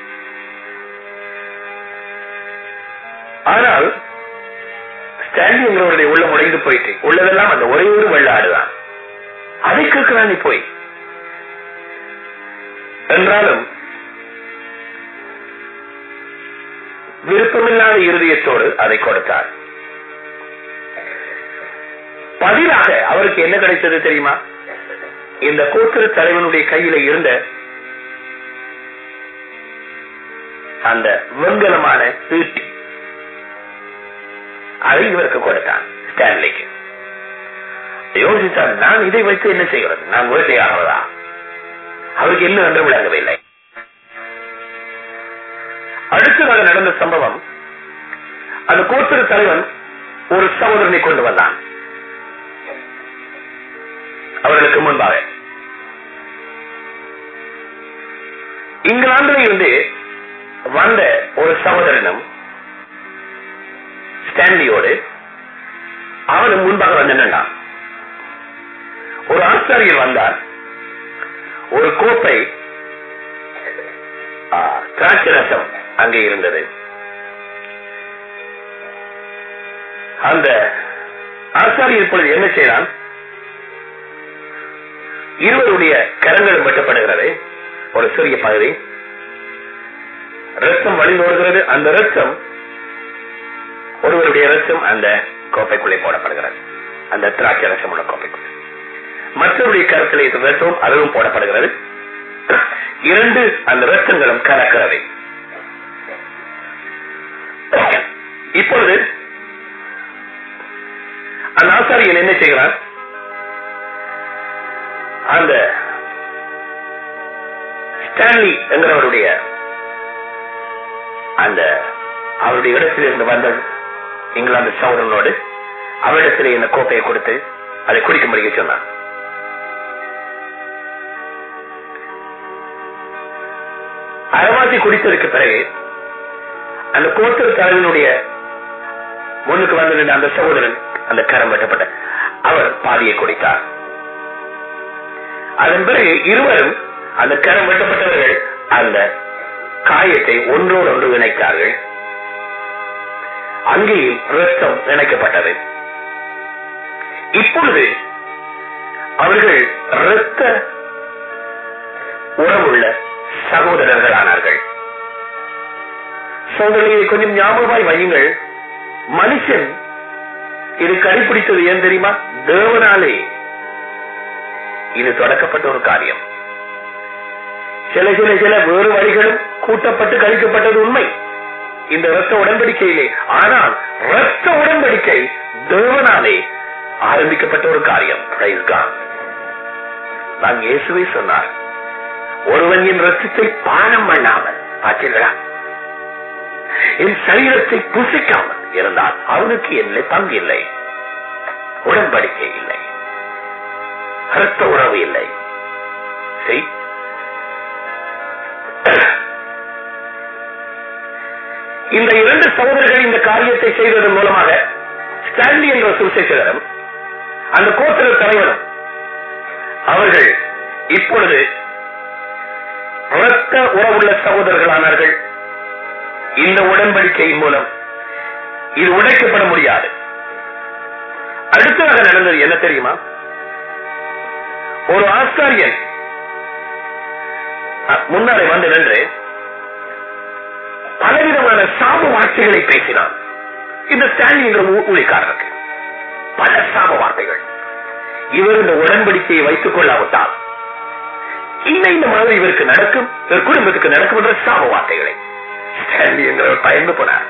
ஆனால் ஸ்டாண்டி எங்களுடைய உள்ள உடைந்து போயிட்டு உள்ளதெல்லாம் அந்த ஒரே ஒரு வெள்ள ஆடுதான் அதை கேட்கிறான் நீ போய் என்றாலும் விருப்பமில்லாத இருதயத்தோடு அதை கொடுத்தார் பதிலாக அவருக்கு என்ன கிடைத்தது தெரியுமா இந்த கோத்திர தலைவனுடைய கையில இருந்த அந்த வெண்கலமான ஈட்டி அதை இவருக்கு கொடுத்தான் ஸ்டான்லிக்கு யோசித்தார் நான் இதை வைத்து என்ன செய்கிறது நான் வேட்டையாடுவதா அவருக்கு என்ன என்று விளங்கவில்லை அடுத்ததாக நடந்த சம்பவம் அந்த கோத்திர தலைவன் ஒரு சகோதரனை கொண்டு வந்தான் அவர்களுக்கு முன்பாக இங்கிலாந்தில் இருந்து வந்த ஒரு சகோதரனும் ஸ்டான்லியோடு அவனும் முன்பாக வந்து நின்றான் ஒரு ஆச்சாரியர் வந்தார் ஒரு கோப்பை ஆ, திராட்சை ரசம் அங்கே இருந்தது அந்த ஆச்சாரியர் இப்பொழுது என்ன செய்தான் இருவருடைய கரங்களும் வெட்டப்படுகிறது ஒரு சிறிய பகுதி ரத்தம் வழிந்தோடுகிறது அந்த ரத்தம் ஒருவருடைய ரத்தம் அந்த கோப்பைக்குள்ளே போடப்படுகிறது அந்த திராட்சை ரசம் உள்ள கோப்பைக்குள்ளே மற்றவருடைய கருத்திலே ரத்தம் அதுவும் போடப்படுகிறது இரண்டு அந்த ரத்தங்களும் கலக்கிறது இப்பொழுது அந்த ஆசாரியன் என்ன செய்கிறான் அந்த ஸ்டான்லி என்கிறவருடைய அந்த அவருடைய இடத்தில் இருந்து வந்த இங்கிலாந்து சௌரனோடு அவரிடத்திலே இந்த கோப்பையை கொடுத்து அதை குடிக்கும்படி சொன்னான் அரவாசி குடித்ததுக்கு பிறகு அந்த கோத்தர் தலைவனுடைய முன்னுக்கு வந்து நின்ற அந்த சகோதரன் அந்த கரம் வெட்டப்பட்ட அவர் பாதியை குடித்தார் அதன் பிறகு இருவரும் அந்த கரம் வெட்டப்பட்டவர்கள் அந்த காயத்தை ஒன்றோடு ஒன்று இணைத்தார்கள் அங்கேயும் ரத்தம் இணைக்கப்பட்டது இப்பொழுது அவர்கள் இரத்த உறவுள்ள சகோதரர்களானார்கள் சோதனையை கொஞ்சம் ஞாபகமாய் வையுங்கள் மனுஷன் இது கடைபிடித்தது ஏன் தெரியுமா தேவனாலே இது தொடக்கப்பட்ட ஒரு காரியம் சில சில சில வேறு வழிகளும் கூட்டப்பட்டு கழிக்கப்பட்டது உண்மை இந்த இரத்த உடன்படிக்கையிலே ஆனால் இரத்த உடன்படிக்கை தேவனாலே ஆரம்பிக்கப்பட்ட ஒரு காரியம் Praise God. நான் இயேசுவே சொன்னார் ஒருவன் என் ரத்தத்தை பானம் பண்ணாமல் பார்த்தீர்களா என் சரீரத்தை புசிக்காமல் இருந்தால் அவனுக்கு என்ன பங்கு இல்லை உடன்படிக்கை இல்லை இரத்த உறவு இல்லை செய் இந்த இரண்டு சகோதரர்கள் இந்த காரியத்தை செய்ததன் மூலமாக ஸ்டான்லி என்ற சுவிசேஷகரும் அந்த கோத்திர தலைவரும் அவர்கள் இப்பொழுது இரத்த உறவுள்ள சகோதரர்களானார்கள் இந்த உடன்படிக்கையின் மூலம் இது உடைக்கப்பட முடியாது அடுத்ததாக நடந்தது என்ன தெரியுமா ஒரு ஆஸ்காரியன் அ- முன்னாலே வந்து நின்று பலவிதமான சாப வார்த்தைகளை பேசினான் இந்த ஸ்டாலின் என்ற ஊ- ஊழியக்காரருக்கு பல சாப வார்த்தைகள் இவர் இந்த உடன்படிக்கையை வைத்துக் கொள்ளாவிட்டால் இந்த இந்த மாதிரி இவருக்கு நடக்கும் இவர் குடும்பத்துக்கு நடக்கும் என்ற சாப வார்த்தைகளை ஸ்டான்லி என்கிறவர் பயந்து போனார்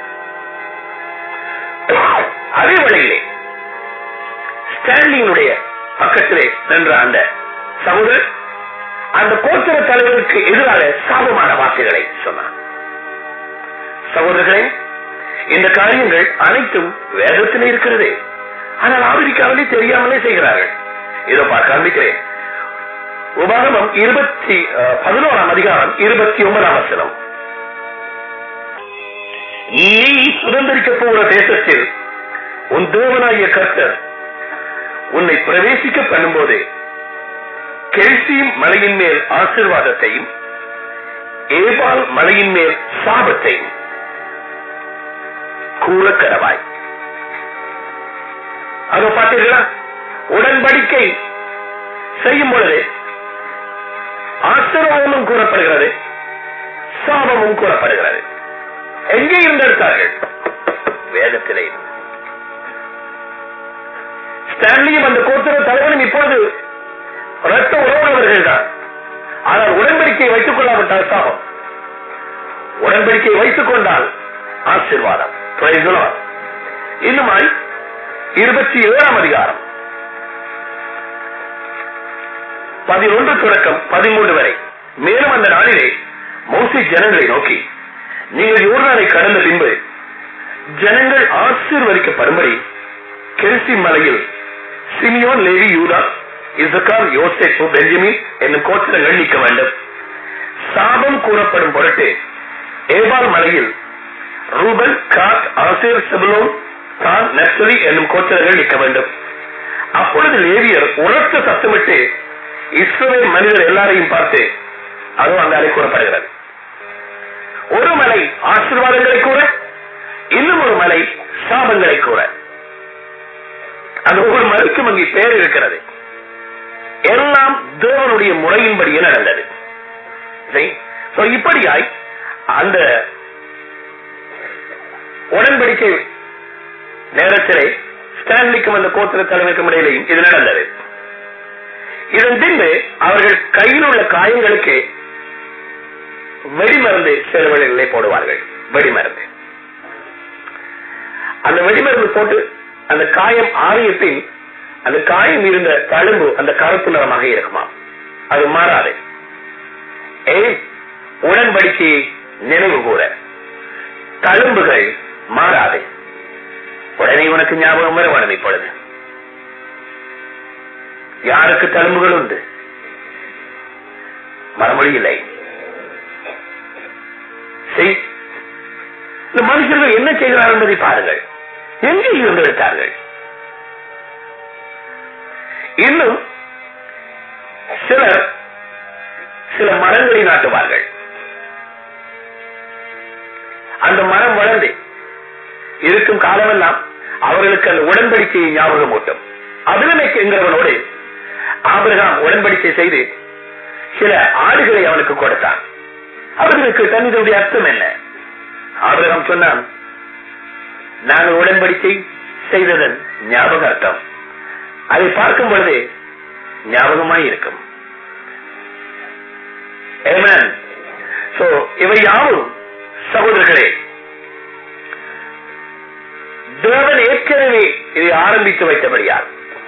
அதே வழியிலே ஸ்டான்லியினுடைய பக்கத்திலே நின்ற அந்த சகோதரர் அந்த கோத்திர தலைவருக்கு எதிராக சாபமான வார்த்தைகளை சொன்னார் சகோதரர்களே இந்த காரியங்கள் அனைத்தும் வேதத்தில் இருக்கிறது ஆனால் ஆப்பிரிக்காவிலே தெரியாமலே செய்கிறார்கள் இதோ பார்க்க காண்பிக்கிறேன் உபாகமம் இருபத்தி அஹ், பதினோராம் அதிகாரம் இருபத்தி ஒன்பதாம் வசனம் நீ சுதந்திரிக்க போகிற தேசத்தில் உன் தேவனாகிய கர்த்தர் உன்னை பிரவேசிக்க பண்ணும்போது கெல்சியும் மலையின் மேல் ஆசீர்வாதத்தையும் ஏபால் மலையின் மேல் சாபத்தையும் கூற கடவாய் அதோ பார்த்தீர்களா உடன்படிக்கை செய்யும் பொழுது ஆசீர்வாதமும் கூறப்படுகிறது சாபமும் கூறப்படுகிறது எங்கே இருந்திருக்கார்கள் வேதத்திலே இருந்து. ஸ்டான்லியும் அந்த கோத்திர தலைவனும் இப்பொழுது ரத்த உறவுள்ளவர்கள் தான் ஆனால் உடன்படிக்கை வைத்துக் கொள்ளாவிட்டால் சாபம் உடன்படிக்கையை வைத்துக் கொண்டால் ஆசீர்வாதம் Praise the Lord. இன்னுமாய் இருபத்தி ஏழாம் அதிகாரம் பதினொன்று தொடக்கம் பதிமூன்று வரை மேலும் அந்த நாளிலே மோசி ஜனங்களை நோக்கி நீங்கள் யோர்தானை கடந்த பின்பு ஜனங்கள் ஆசீர்வதிக்கப்படும்படி கெல்சி மலையில் சிமியோன் லேவி யூதா இசக்கார் யோசேப்பு பெஞ்சமின் என்னும் கோத்திரங்கள் நிற்க வேண்டும் சாபம் கூறப்படும் பொருட்டு ஏபால் மலையில் ரூபன் காத் ஆசேர் செபுலோன் தான் நர்சரி என்னும் கோத்திரங்கள் நிற்க வேண்டும் அப்பொழுது லேவியர் உரத்த சத்தமிட்டு இஸ்ரவேல் மனிதர் எல்லாரையும் பார்த்து அதுவும் அங்காலே கூறப்படுகிறது ஒரு மலை ஆசீர்வாதங்களை கூற இன்னும் ஒரு மலை சாபங்களை கூற அந்த ஒவ்வொரு மலைக்கும் அங்கே பெயர் இருக்கிறது எல்லாம் தேவனுடைய முறையின்படியே நடந்தது சரி? So, இப்படியாய் அந்த உடன்படிக்கை நேரத்திலே ஸ்டான்லிக்கும் அந்த கோத்திர தலைமைக்கும் இடையிலையும் இது நடந்தது இதன் பின்பு அவர்கள் கையில் உள்ள காயங்களுக்கு வெடிமருந்து சில வேளைகளிலே போடுவார்கள் வெடிமருந்து அந்த வெடிமருந்து போட்டு அந்த காயம் ஆறிய பின் அந்த காயம் இருந்த தழும்பு அந்த கருப்பு நிறமாக இருக்குமா அது மாறாது ஏன் உடன்படிக்கையை நினைவு கூற தழும்புகள் மாறாது உடனே உனக்கு ஞாபகம் வர வேணும் இப்பொழுது யாருக்கு தழும்புகள் உண்டு மறுமொழி இல்லை செய். இந்த மனுஷர்கள் என்ன செய்கிறார் என்பதை பாருங்கள் எங்கே இருந்து எடுத்தார்கள் இன்னும் சிலர் சில மரங்களை நாட்டுவார்கள் அந்த மரம் வளர்ந்து இருக்கும் காலமெல்லாம் அவர்களுக்கு அந்த உடன்படிக்கையை ஞாபகம் ஊட்டும் அபிலமைக்கு என்கிறவனோடு ஆபிரகாம் உடன்படிக்கை செய்து சில ஆடுகளை அவனுக்கு கொடுத்தான் அவர்களுக்கு தன்னுடைய அர்த்தம் என்ன ஆபிரகாம் சொன்னான் நாங்கள் உடன்படிக்கை செய்ததன் ஞாபக அர்த்தம் அதை பார்க்கும் பொழுது ஞாபகமாய் இருக்கும் Amen. So, இவை யாவும் சகோதரர்களே தேவன் ஏற்கனவே இதை ஆரம்பித்து வைத்தபடியால்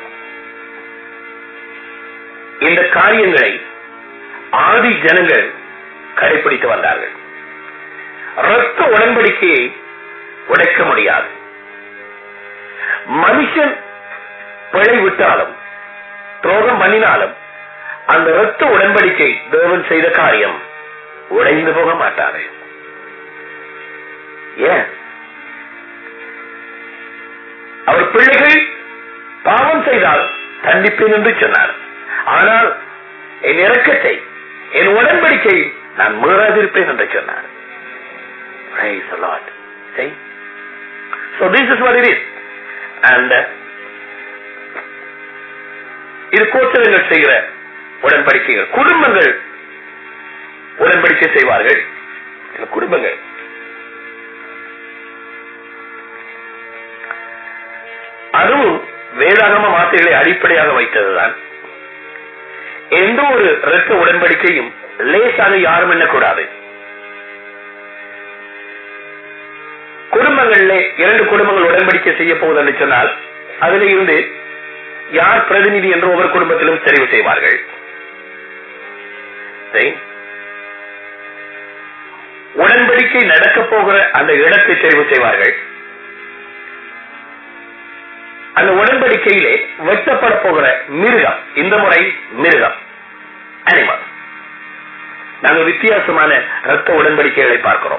இந்த காரியங்களை ஆதி ஜனங்கள் கடைபிடித்து வந்தார்கள் ரத்த உடன்படிக்கையை உடைக்க முடியாது மனுஷன் பிழை விட்டாலும் துரோகம் பண்ணினாலும் அந்த ரத்த உடன்படிக்கை தேவன் செய்த காரியம் உடைந்து போக மாட்டாரு ஏன் அவர் பிள்ளைகள் பாவம் செய்தால் தண்டிப்பேன் என்று சொன்னார் ஆனால் என் இறக்கத்தை என் உடன்படிக்கை நான் மீறாதிருப்பேன் என்று சொன்னார் Praise the Lord. See? So this is what it is. And uh, இது கோச்சரங்கள் செய்கிற உடன்படிக்கைகள் குடும்பங்கள் உடன்படிக்கை செய்வார்கள் இந்த குடும்பங்கள் அதுவும் வேதாகம வார்த்தைகளை அடிப்படையாக வைத்ததுதான் எந்த ஒரு இரத்த உடன்படிக்கையும் லேசாக யாரும் எண்ணக்கூடாது குடும்பங்களிலே இரண்டு குடும்பங்கள் உடன்படிக்கை செய்ய போவதென்று சொன்னால் அதில் இருந்து யார் பிரதிநிதி என்று ஒவ்வொரு குடும்பத்திலும் தெரிவு செய்வார்கள் சரி. உடன்படிக்கை நடக்க போகிற அந்த இடத்தை தெரிவு செய்வார்கள் அந்த உடன்படிக்கையிலே வெட்டப்பட போகிற மிருகம் இந்த முறை மிருகம் அனிமல் நாங்கள் வித்தியாசமான ரத்த உடன்படிக்கைகளை பார்க்கிறோம்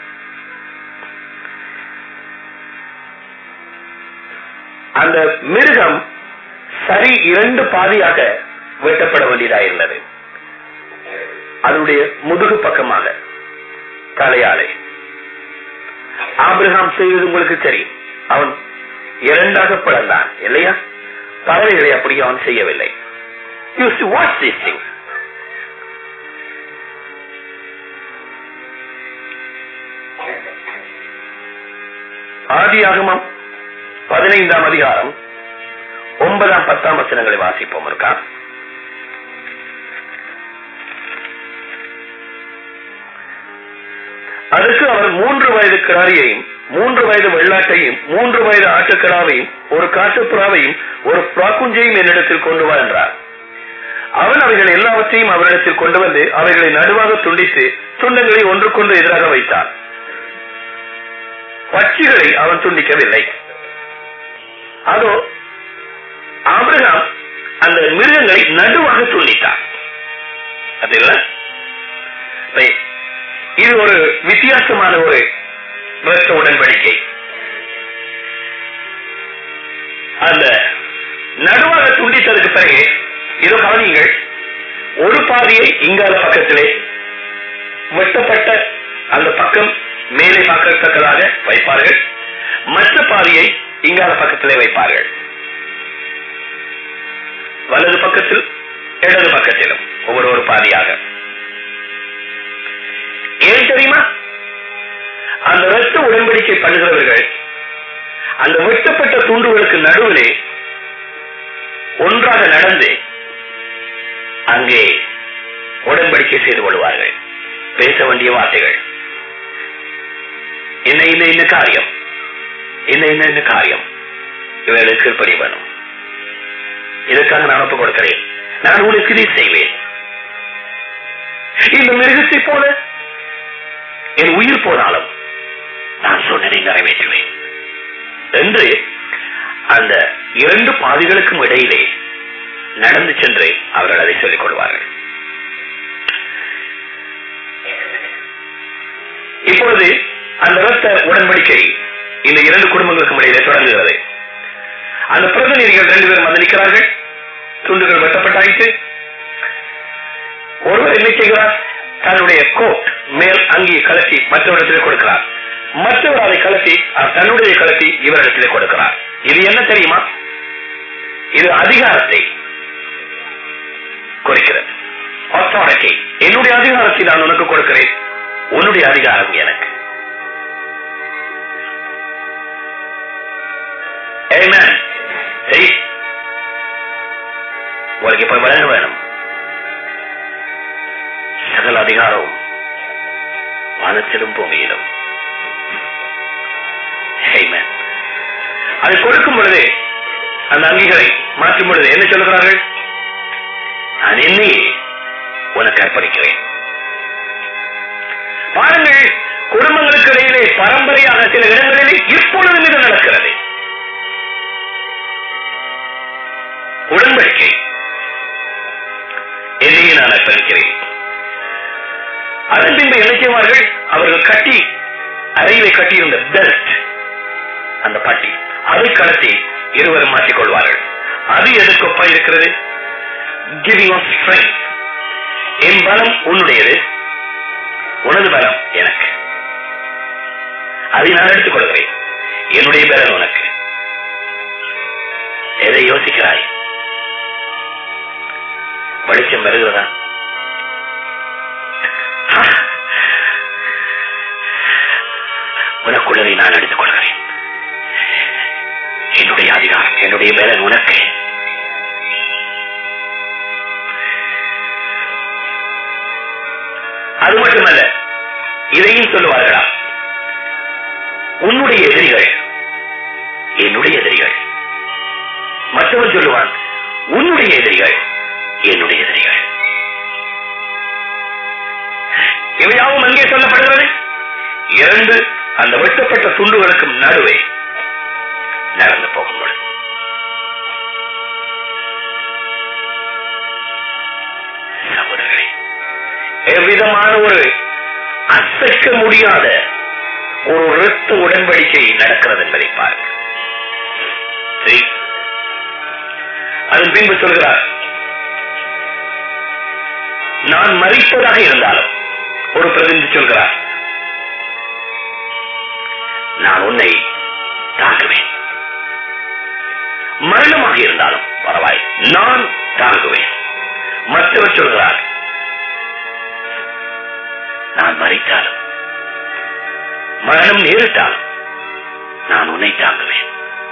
அந்த மிருகம் சரி இரண்டு பாதியாக வெட்டப்பட வேண்டியதாயிருந்தது அதனுடைய முதுகு பக்கமாக தலையாலை ஆபிரகாம் செய்தது உங்களுக்கு தெரியும் அவன் இரண்டாக பிளந்தான் இல்லையா பறவைகளை அப்படி அவன் செய்யவில்லை you see watch this thing ஆதியாகமம் பதினைந்தாம் அதிகாரம் ஒன்பதாம் பத்தாம் வசனங்களை வாசிப்போம் இருக்கா அது அவர் மூன்று வயது கிடாரியையும் மூன்று வயது வெள்ளாட்டையும் மூன்று வயது ஆட்டுக்கிடாவையும் ஒரு காட்டுப்புறாவையும் ஒரு புறாக்குஞ்சையும் என்னிடத்தில் கொண்டு வா என்றார் அவன் அவைகள் எல்லாவற்றையும் அவரிடத்தில் கொண்டு வந்து அவைகளை நடுவாக துண்டித்து துண்டங்களை ஒன்றுக்கொன்று எதிராக வைத்தான் பட்சிகளை அவன் துண்டிக்கவில்லை அதோ ஆபிரகாம் அந்த மிருகங்களை நடுவாக துண்டித்தான் அது இல்ல Right. இது ஒரு வித்தியாசமான ஒரு இரத்த உடன்படிக்கை அந்த நடுவாக துண்டித்ததுக்கு பிறகு இதோ கவனியுங்கள் ஒரு பாதியை இங்கால பக்கத்திலே வெட்டப்பட்ட அந்த பக்கம் மேலே பார்க்கத்தக்கதாக வைப்பார்கள் மற்ற பாதியை இங்கால பக்கத்திலே வைப்பார்கள் வலது பக்கத்தில் இடது பக்கத்திலும் ஒவ்வொரு ஒரு பாதியாக ஏன் தெரியுமா அந்த இரத்த உடன்படிக்கை பண்ணுகிறவர்கள் அந்த வெட்டப்பட்ட துண்டுகளுக்கு நடுவிலே ஒன்றாக நடந்து அங்கே உடன்படிக்கை செய்து கொள்வார்கள் பேச வேண்டிய வார்த்தைகள் என்ன இந்த இந்த காரியம் என்ன என்ன இந்த காரியம் இவர்களுக்கு கீழ்ப்படி வேணும் இதற்காக நான் ஒப்பு கொடுக்கிறேன் நான் உனக்கு இதை செய்வேன் இந்த மிருகத்தை போல என் உயிர் போனாலும் நான் சொன்னதை நிறைவேற்றுவேன் என்று அந்த இரண்டு பாதைகளுக்கும் இடையிலே நடந்து சென்று அவர்கள் அதை சொல்லிக் கொள்வார்கள் இப்பொழுது அந்த இரத்த உடன்படிக்கை இந்த இரண்டு குடும்பங்களுக்கும் இடையிலே தொடங்குகிறது அந்த பிரதிநிதிகள் ரெண்டு பேரும் வந்து நிற்கிறார்கள் துண்டுகள் வெட்டப்பட்டாயிற்று ஒருவர் என்ன செய்கிறார் தன்னுடைய கோட் மேல் அங்கி கலத்தி மற்றவரிடத்திலே கொடுக்கிறார் மற்றவர் அதை கலத்தி அவர் தன்னுடைய கலத்தி இவரிடத்திலே கொடுக்கிறார் இது என்ன தெரியுமா இது அதிகாரத்தை குறிக்கிறது அத்தாரிட்டி என்னுடைய அதிகாரத்தை நான் உனக்கு கொடுக்கிறேன் உன்னுடைய அதிகாரம் எனக்கு Amen. சரி உங்களுக்கு இப்ப வழங்க வேணும் சகல அதிகாரവും வானத்திலும் பூமியிலும் Amen. அதை கொடுக்கும் பொழுது அந்த அங்கிகளை மாற்றும் பொழுது என்ன சொல்லுகிறார்கள் நான் என்னையே உனக்கு அர்ப்பணிக்கிறேன் பாருங்கள் குடும்பங்களுக்கு இடையிலே பரம்பரையாக சில இடங்களிலே இப்பொழுதும் இது நடக்கிறது உடன்படிக்கை என்னையே நான் அர்ப்பணிக்கிறேன் அதன் பின்பு என்ன செய்வார்கள் அவர்கள் கட்டி அறையிலே கட்டியிருந்த பெல்ட் அந்த பட்டி அதை கடத்தி இருவரும் மாற்றிக் கொள்வார்கள் அது எதற்கொப்பா இருக்கிறது கிவிங் ஆஃப் ஸ்ட்ரென்த் என் பலம் உன்னுடையது உனது பலம் எனக்கு அதை நான் எடுத்துக் கொள்கிறேன் என்னுடைய பலம் உனக்கு எதை யோசிக்கிறாய் வெளிச்சம் வருகிறதா ஆ, உனக்குள்ளதை நான் எடுத்துக் கொள்கிறேன் என்னுடைய அதிகாரம் என்னுடைய பலன் உனக்கு அது மட்டுமல்ல இதையும் சொல்லுவார்களா உன்னுடைய எதிரிகள் என்னுடைய எதிரிகள் மற்றவன் சொல்லுவான் உன்னுடைய எதிரிகள் என்னுடைய எதிரிகள் இவையாவும் அங்கே சொல்லப்படுகிறது இரண்டு அந்த வெட்டப்பட்ட துண்டுகளுக்கும் நடுவே நடந்து போகும் பொழுது சகோதரர்களே எவ்விதமான ஒரு அசைக்க முடியாத ஒரு இரத்த உடன்படிக்கை நடக்கிறது என்பதை பாருங்கள் சரி. அதன் பின்பு சொல்கிறார் நான் மறிப்பதாக இருந்தாலும் ஒரு பிரதிநிதி சொல்கிறார் நான் உன்னை தாங்குவேன் மரணமாக இருந்தாலும் பரவாய் நான் தாங்குவேன் மற்றவர் சொல்கிறார் நான் மறித்தாலும் மரணம் நேரிட்டாலும் நான் உன்னை தாங்குவேன்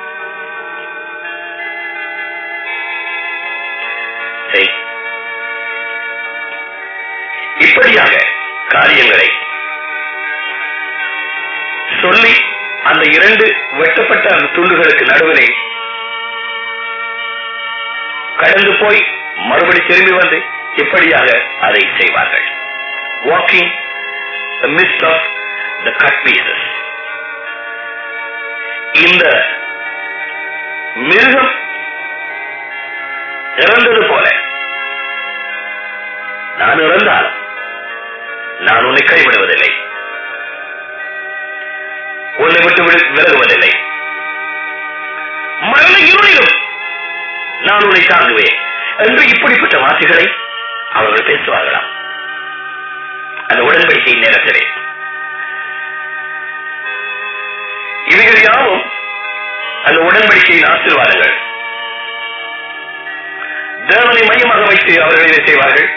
சரி இப்படியாக காரியங்களை சொல்லி அந்த இரண்டு வெட்டப்பட்ட அந்த துண்டுகளுக்கு நடுவிலே கடந்து போய் மறுபடி திரும்பி வந்து இப்படியாக அதை செய்வார்கள் walking the midst of the cut pieces இந்த மிருகம் இறந்தது போல நான் இறந்தாலும் நான் உன்னை கைவிடுவதில்லை உன்னை விட்டு விடு- விலகுவதில்லை மரண இருளிலும் நான் உன்னை தாங்குவேன் என்று இப்படிப்பட்ட வாசிகளை அவர்கள் பேசுவார்களாம் அந்த உடன்படிக்கை நேரத்திலே இவைகள் யாவும் அந்த உடன்படிக்கையின் ஆசீர்வாதங்கள் தேவனை மையமாக வைத்து அவர்கள் இதை செய்வார்கள்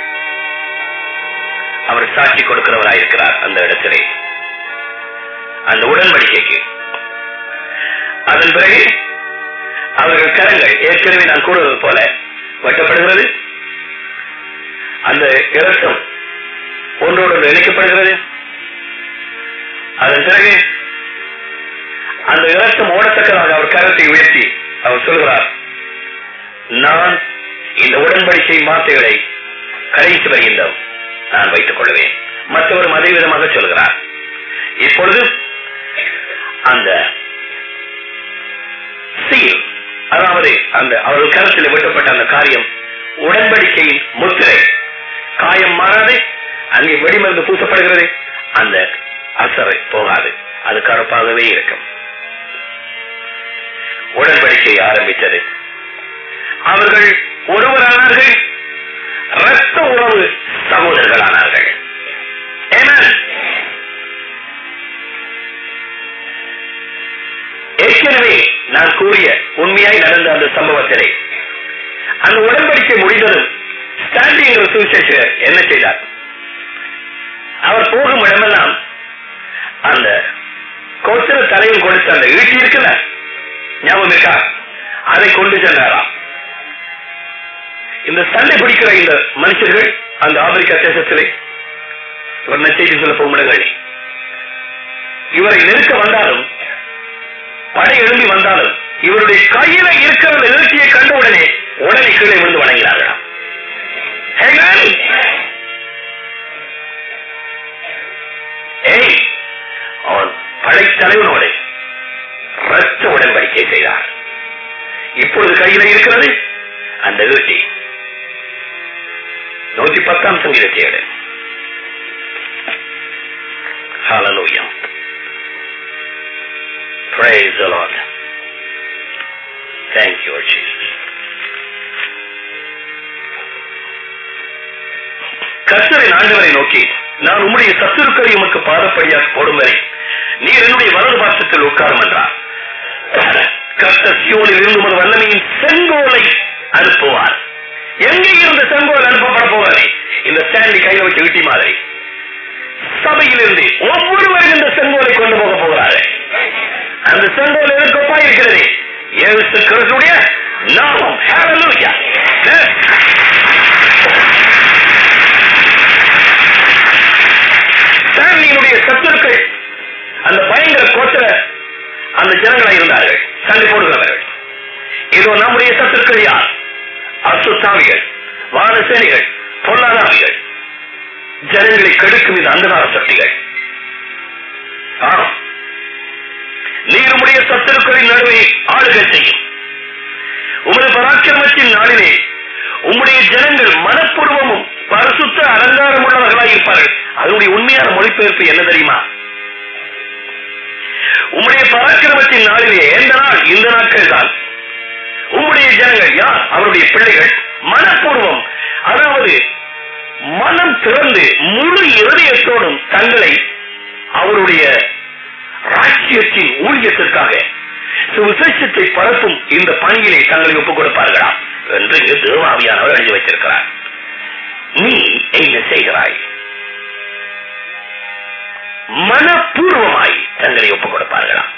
அவர் சாட்சி கொடுக்கிறவராயிருக்கிறார் அந்த இடத்திலே அந்த உடன்படிக்கைக்கு அதன் பிறகு அவர்கள் கரங்கள் ஏற்கனவே நான் கூறுவது போல வெட்டப்படுகிறது அந்த இரத்தம் ஒன்றோடு ஒன்று இணைக்கப்படுகிறது அதன் பிறகு அந்த இரத்தம் ஓடத்தக்கதாக அவர் கரத்தை உயர்த்தி அவர் சொல்கிறார் நான் இந்த உடன்படிக்கை வார்த்தைகளை கடைசி வருகின்றோம் நான் வைத்துக் கொள்வேன் மற்றவரும் அதே விதமாக சொல்கிறார் இப்பொழுது அந்த சீல் அதாவது அந்த அவர்கள் கருத்தில் வெட்டப்பட்ட அந்த காரியம் உடன்படிக்கையின் முத்திரை காயம் மாறாது அங்கே வெடிமருந்து பூசப்படுகிறது அந்த அசரை போகாது அது கருப்பாகவே இருக்கும் உடன்படிக்கை ஆரம்பித்தது அவர்கள் ஒருவரானார்கள் இரத்த உறவு சகோதரர்களானார்கள் Amen. ஏற்கனவே நான் கூறிய உண்மையாய் நடந்த அந்த சம்பவத்திலே அந்த உடன்படிக்கை முடிந்ததும் ஸ்டாண்டிங் சுவிசேஷர் என்ன செய்தார் அவர் போகும் இடமெல்லாம் அந்த கோத்திர தலையில் கொடுத்த அந்த ஈட்டி இருக்குல்ல ஞாபகம் இருக்கா அதை கொண்டு சென்றாராம் இந்த சண்டை பிடிக்கிற இந்த மனுஷர்கள் அந்த ஆப்பிரிக்கா தேசத்திலே ஒரு நச்செய்தி சொல்ல போகும் இடங்கள் இவரை நெருக்க வந்தாலும் படை எழும்பி வந்தாலும் இவருடைய கையில இருக்கிற அந்த நிகழ்ச்சியை கண்ட உடனே உடனே கீழே விழுந்து வணங்கினார்களாம் Amen. ஏய் அவன் படைத்தலைவனோடு ரத்த உடன்படிக்கை செய்தார் இப்பொழுது கையில இருக்கிறது அந்த ஈட்டி நூத்தி பத்தாம் சங்கீதத்தை எடு Hallelujah. Praise the Lord. Thank you, Lord Jesus. கர்த்தரின் ஆண்டவரை நோக்கி நான் உம்முடைய சத்துருக்களை உமக்கு பாதப்படியாக போடும் வரை நீர் என்னுடைய வலது பாசத்தில் உட்காரும் என்றார் கர்த்தர் சியோனில் இருந்து ஒரு வல்லமையின் செங்கோலை அனுப்புவார் எங்கே இருந்து செங்கோல் அனுப்பப்பட போவதே இந்த ஸ்டாண்டி கையில வச்சு ஈட்டி மாதிரி சபையிலிருந்து ஒவ்வொருவரும் இந்த செங்கோலை கொண்டு போக போகிறார்கள் அந்த செங்கோல் எதற்கொப்பா இருக்கிறது இயேசு கிறிஸ்துடைய நாமம் ஹalleluya சாண்டியினுடைய சத்துருக்கள் அந்த பயங்கர கோத்திர அந்த ஜனங்களாக இருந்தார்கள் சண்டை போடுகிறவர்கள் இதோ நம்முடைய சத்துருக்கள் யார் அசுத்தாவிகள் வானசேனிகள் பொல்லாதாவிகள் ஜனங்களை கெடுக்கும் இந்த அந்தகார சக்திகள் ஆம் நீர் உம்முடைய சத்துருக்களின் நடுவே ஆளுகை செய்யும் உமது பராக்கிரமத்தின் நாளிலே உம்முடைய ஜனங்கள் மனப்பூர்வமும் பரிசுத்த அலங்காரம் உள்ளவர்களாய் இருப்பார்கள் அதனுடைய உண்மையான மொழிபெயர்ப்பு என்ன தெரியுமா உம்முடைய பராக்கிரமத்தின் நாளிலே எந்த நாள் இந்த நாட்கள் தான் உம்முடைய ஜனங்கள் யார் அவருடைய பிள்ளைகள் மனப்பூர்வம் அதாவது மனம் திறந்து முழு இருதயத்தோடும் தங்களை அவருடைய ராஜ்யத்தின் ஊழியத்திற்காக சுவிசேஷத்தை பரப்பும் இந்த பணியிலே தங்களை ஒப்புக் கொடுப்பார்களாம் என்று இங்கு தேவாவியானவர் எழுதி வைத்திருக்கிறார் நீ என்ன செய்கிறாய் மனப்பூர்வமாய் தங்களை ஒப்புக் கொடுப்பார்களாம்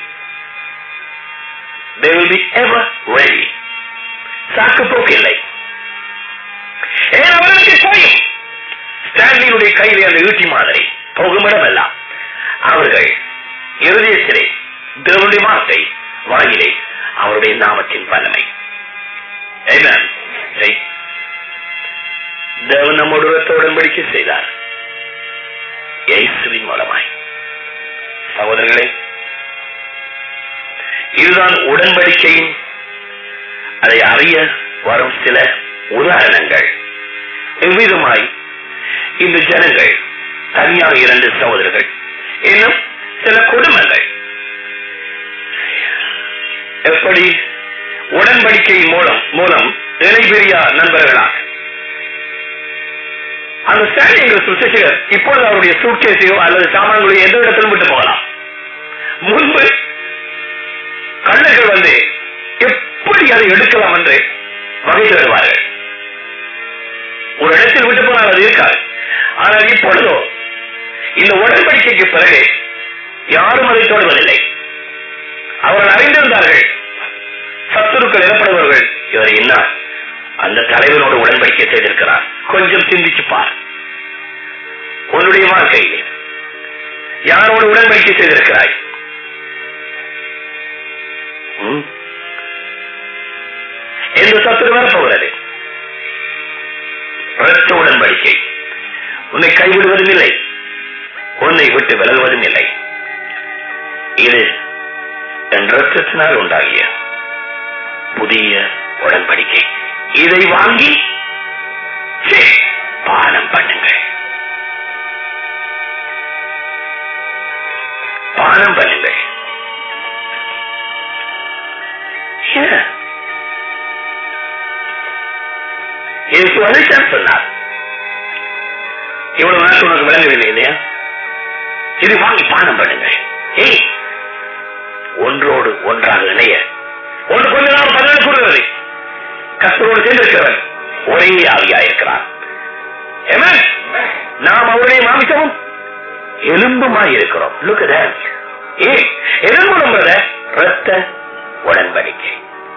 they will be ever ready சாக்கு போக்கு இல்லை ஏன் அவர்களுக்கு தெரியும் ஸ்டான்லியினுடைய கையிலே அந்த ஈட்டி மாதிரி போகும் இடமெல்லாம் அவர்கள் இருதயத்திலே தேவனுடைய வார்த்தை வாயிலே அவருடைய நாமத்தின் வல்லமை Amen. சரி. தேவன் நம்மோடு இரத்த உடன்படிக்கை செய்தார் இயேசுவின் மூலமாய் சகோதரர்களே இதுதான் உடன்படிக்கையின் அதை அறிய வரும் சில உதாரணங்கள் எவ்விதமாய் இந்த ஜனங்கள் தனியாக இரண்டு சகோதரர்கள் இன்னும் சில குடும்பங்கள் எப்படி உடன்படிக்கையின் மூலம் மூலம் இணைபெரியா நண்பர்களாக அந்த ஸ்டாண்டிங்கிற சுசேஷகர் இப்பொழுது அவருடைய சூட்கேஸையோ அல்லது சாமான்களையோ எந்த இடத்திலும் விட்டு போகலாம் முன்பு கள்ளர்கள் வந்து எப்படி அதை எடுக்கலாம் என்று வகை தேடுவார்கள் ஒரு இடத்தில் விட்டு போனால் அது இருக்காது ஆனால் இப்பொழுதோ இந்த உடன்படிக்கைக்கு பிறகு யாரும் அதை தொடுவதில்லை அவர்கள் அறிந்திருந்தார்கள் சத்துருக்கள் எனப்படுபவர்கள் இவர் என்ன அந்த தலைவனோடு உடன்படிக்கை செய்திருக்கிறார் கொஞ்சம் சிந்திச்சு பார் உன்னுடைய வாழ்க்கையிலே யாரோடு உடன்படிக்கை செய்திருக்கிறாய் ம்? எந்த சத்துரு வரப்போகிறது இரத்த உடன்படிக்கை உன்னை கைவிடுவதும் இல்லை உன்னை விட்டு விலகுவதும் இல்லை இது என் இரத்தத்தினால் உண்டாகிய புதிய உடன்படிக்கை இதை வாங்கி சே, பானம் பண்ணுங்கள் பானம் பண்ணுங்கள் ஏன்? இயேசு அதைத்தான் சொன்னார் இவ்வளவு நாள் உனக்கு விளங்கவில்லை இல்லையா இது வாங்கி பானம் பண்ணுங்கள் ஏய் ஒன்றோடு ஒன்றாக இணைய ஒன்று கொஞ்ச நாள் பதினேழு கூறுகிறது கத்தரோடு சேர்ந்திருக்கிறவன் ஒரே ஆவியாயிருக்கிறான் Amen. நாம் அவருடைய மாமிசமும் எலும்புமாய் இருக்கிறோம் லுக் ஏ எலும்பு நம்மள ரத்த உடன்படிக்கை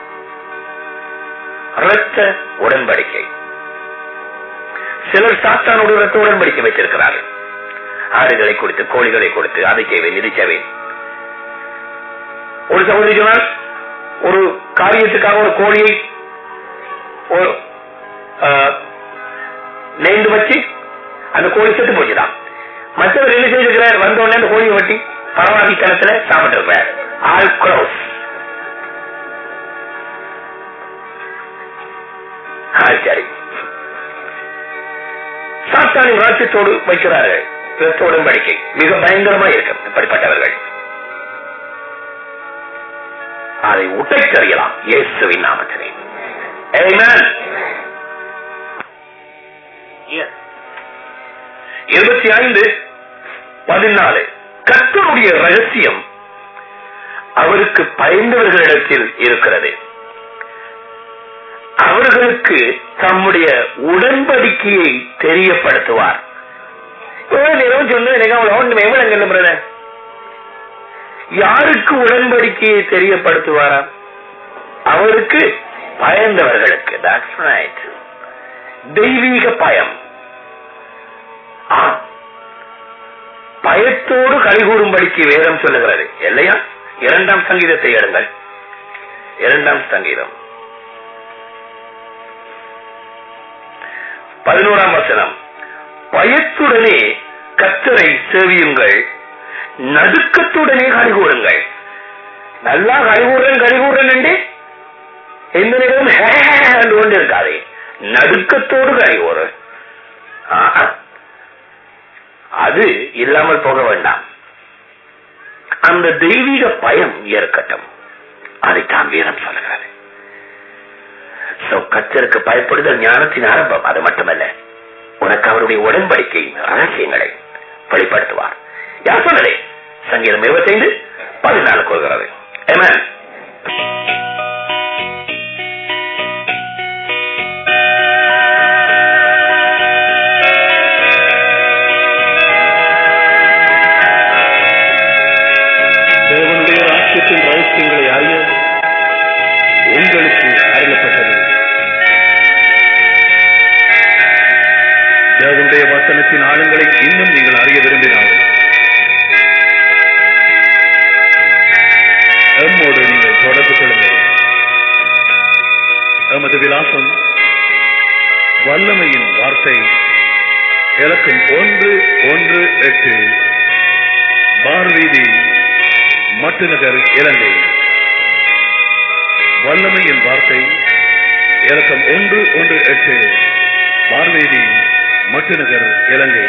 ரத்த உடன்படிக்கை சிலர் சாத்தானோடு ரத்த உடன்படிக்கை வைத்திருக்கிறார்கள் ஆடுகளை கொடுத்து கோழிகளை கொடுத்து அதை செய்வேன் இது செய்வேன் ஒரு சகோதரி சொன்னால் ஒரு காரியத்துக்காக ஒரு கோழியை ஒரு நேர்ந்து வச்சு அந்த கோழி செத்து போச்சுதான் மற்றவர் என்ன செய்திருக்கிறார் வந்த உடனே அந்த கோழியை வெட்டி பரவாதித்தனத்துல சாப்பிட்டு இருக்கிறார் ஆல் க்ளோஸ் சரி சாத்தானின் ராஜ்யத்தோடு வைக்கிறார்கள் இரத்த உடன்படிக்கை மிக பயங்கரமா இருக்கும் இப்படிப்பட்டவர்கள் அதை உடைத்தறியலாம் இயேசுவின் நாமத்திலே Amen. Yes. இருபத்தி ஐந்து பதினாலு கர்த்தருடைய ரகசியம் அவருக்கு பயந்தவர்களிடத்தில் இருக்கிறது அவர்களுக்கு தம்முடைய உடன்படிக்கையை தெரியப்படுத்துவார் நேரம் சொன்ன எனக்கு அவளை ஒன்று மேம்பளங்க பிரதர் யாருக்கு உடன்படிக்கையை தெரியப்படுத்துவாரா அவருக்கு பயந்தவர்களுக்கு that's right. தெய்வீக பயம் ஆ, பயத்தோடு கலிகூறும்படிக்கு வேதம் சொல்லுகிறது இல்லையா இரண்டாம் சங்கீதத்தை எடுங்கள் இரண்டாம் சங்கீதம் பதினோராம் வசனம் பயத்துடனே கத்தரை சேவியுங்கள் நடுக்கத்துடனே கலிகூறுங்கள் நல்லா கலிகூறன் கலிகூறன் என்று எந்த நேரம் ஹே கொண்டு இருக்காதே நடுக்கத்தோடு கலிகூறு ஆஹா. அது இல்லாமல் போக வேண்டாம் அந்த தெய்வீக பயம் இருக்கட்டும் அதைத்தான் வீரம் சொல்லுகிறது So, கர்த்தருக்கு பயப்படுதல் ஞானத்தின் ஆரம்பம் அது மட்டுமல்ல உனக்கு அவருடைய உடன்படிக்கை ரகசியங்களை வெளிப்படுத்துவார் யார் சொன்னதே சங்கீதம் இருபத்தைந்து பதினாலு கூறுகிறது Amen. தேவனுடைய ராஜ்யத்தின் ரகசியங்களை அறிய உங்களுக்கு அருளப்பட்டது தேவனுடைய வசனத்தின் ஆழங்களை இன்னும் நீங்கள் அறிய விரும்பினால் எம்மோடு நீங்கள் தொடர்பு கொள்ளுங்கள் எமது விலாசம் வல்லமையின் வார்த்தை இலக்கம் ஒன்று ஒன்று எட்டு பார்வீதி மட்டுநகர் இலங்கை வல்லமையின் வார்த்தை இலக்கம் ஒன்று ஒன்று எட்டு பார்வீதி மட்டுநகர் இலங்கை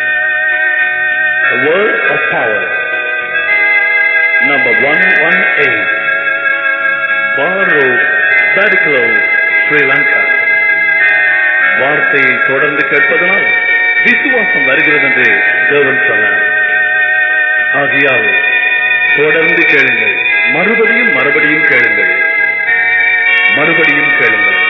The word of power number 118 Bar Road, Badikalo, Sri Lanka வார்த்தையை தொடர்ந்து கேட்பதனால் விசுவாசம் வருகிறது என்று தேவன் சொன்னார் ஆகியால் தொடர்ந்து கேளுங்கள் மறுபடியும் மறுபடியும் கேளுங்கள் மறுபடியும் கேளுங்கள்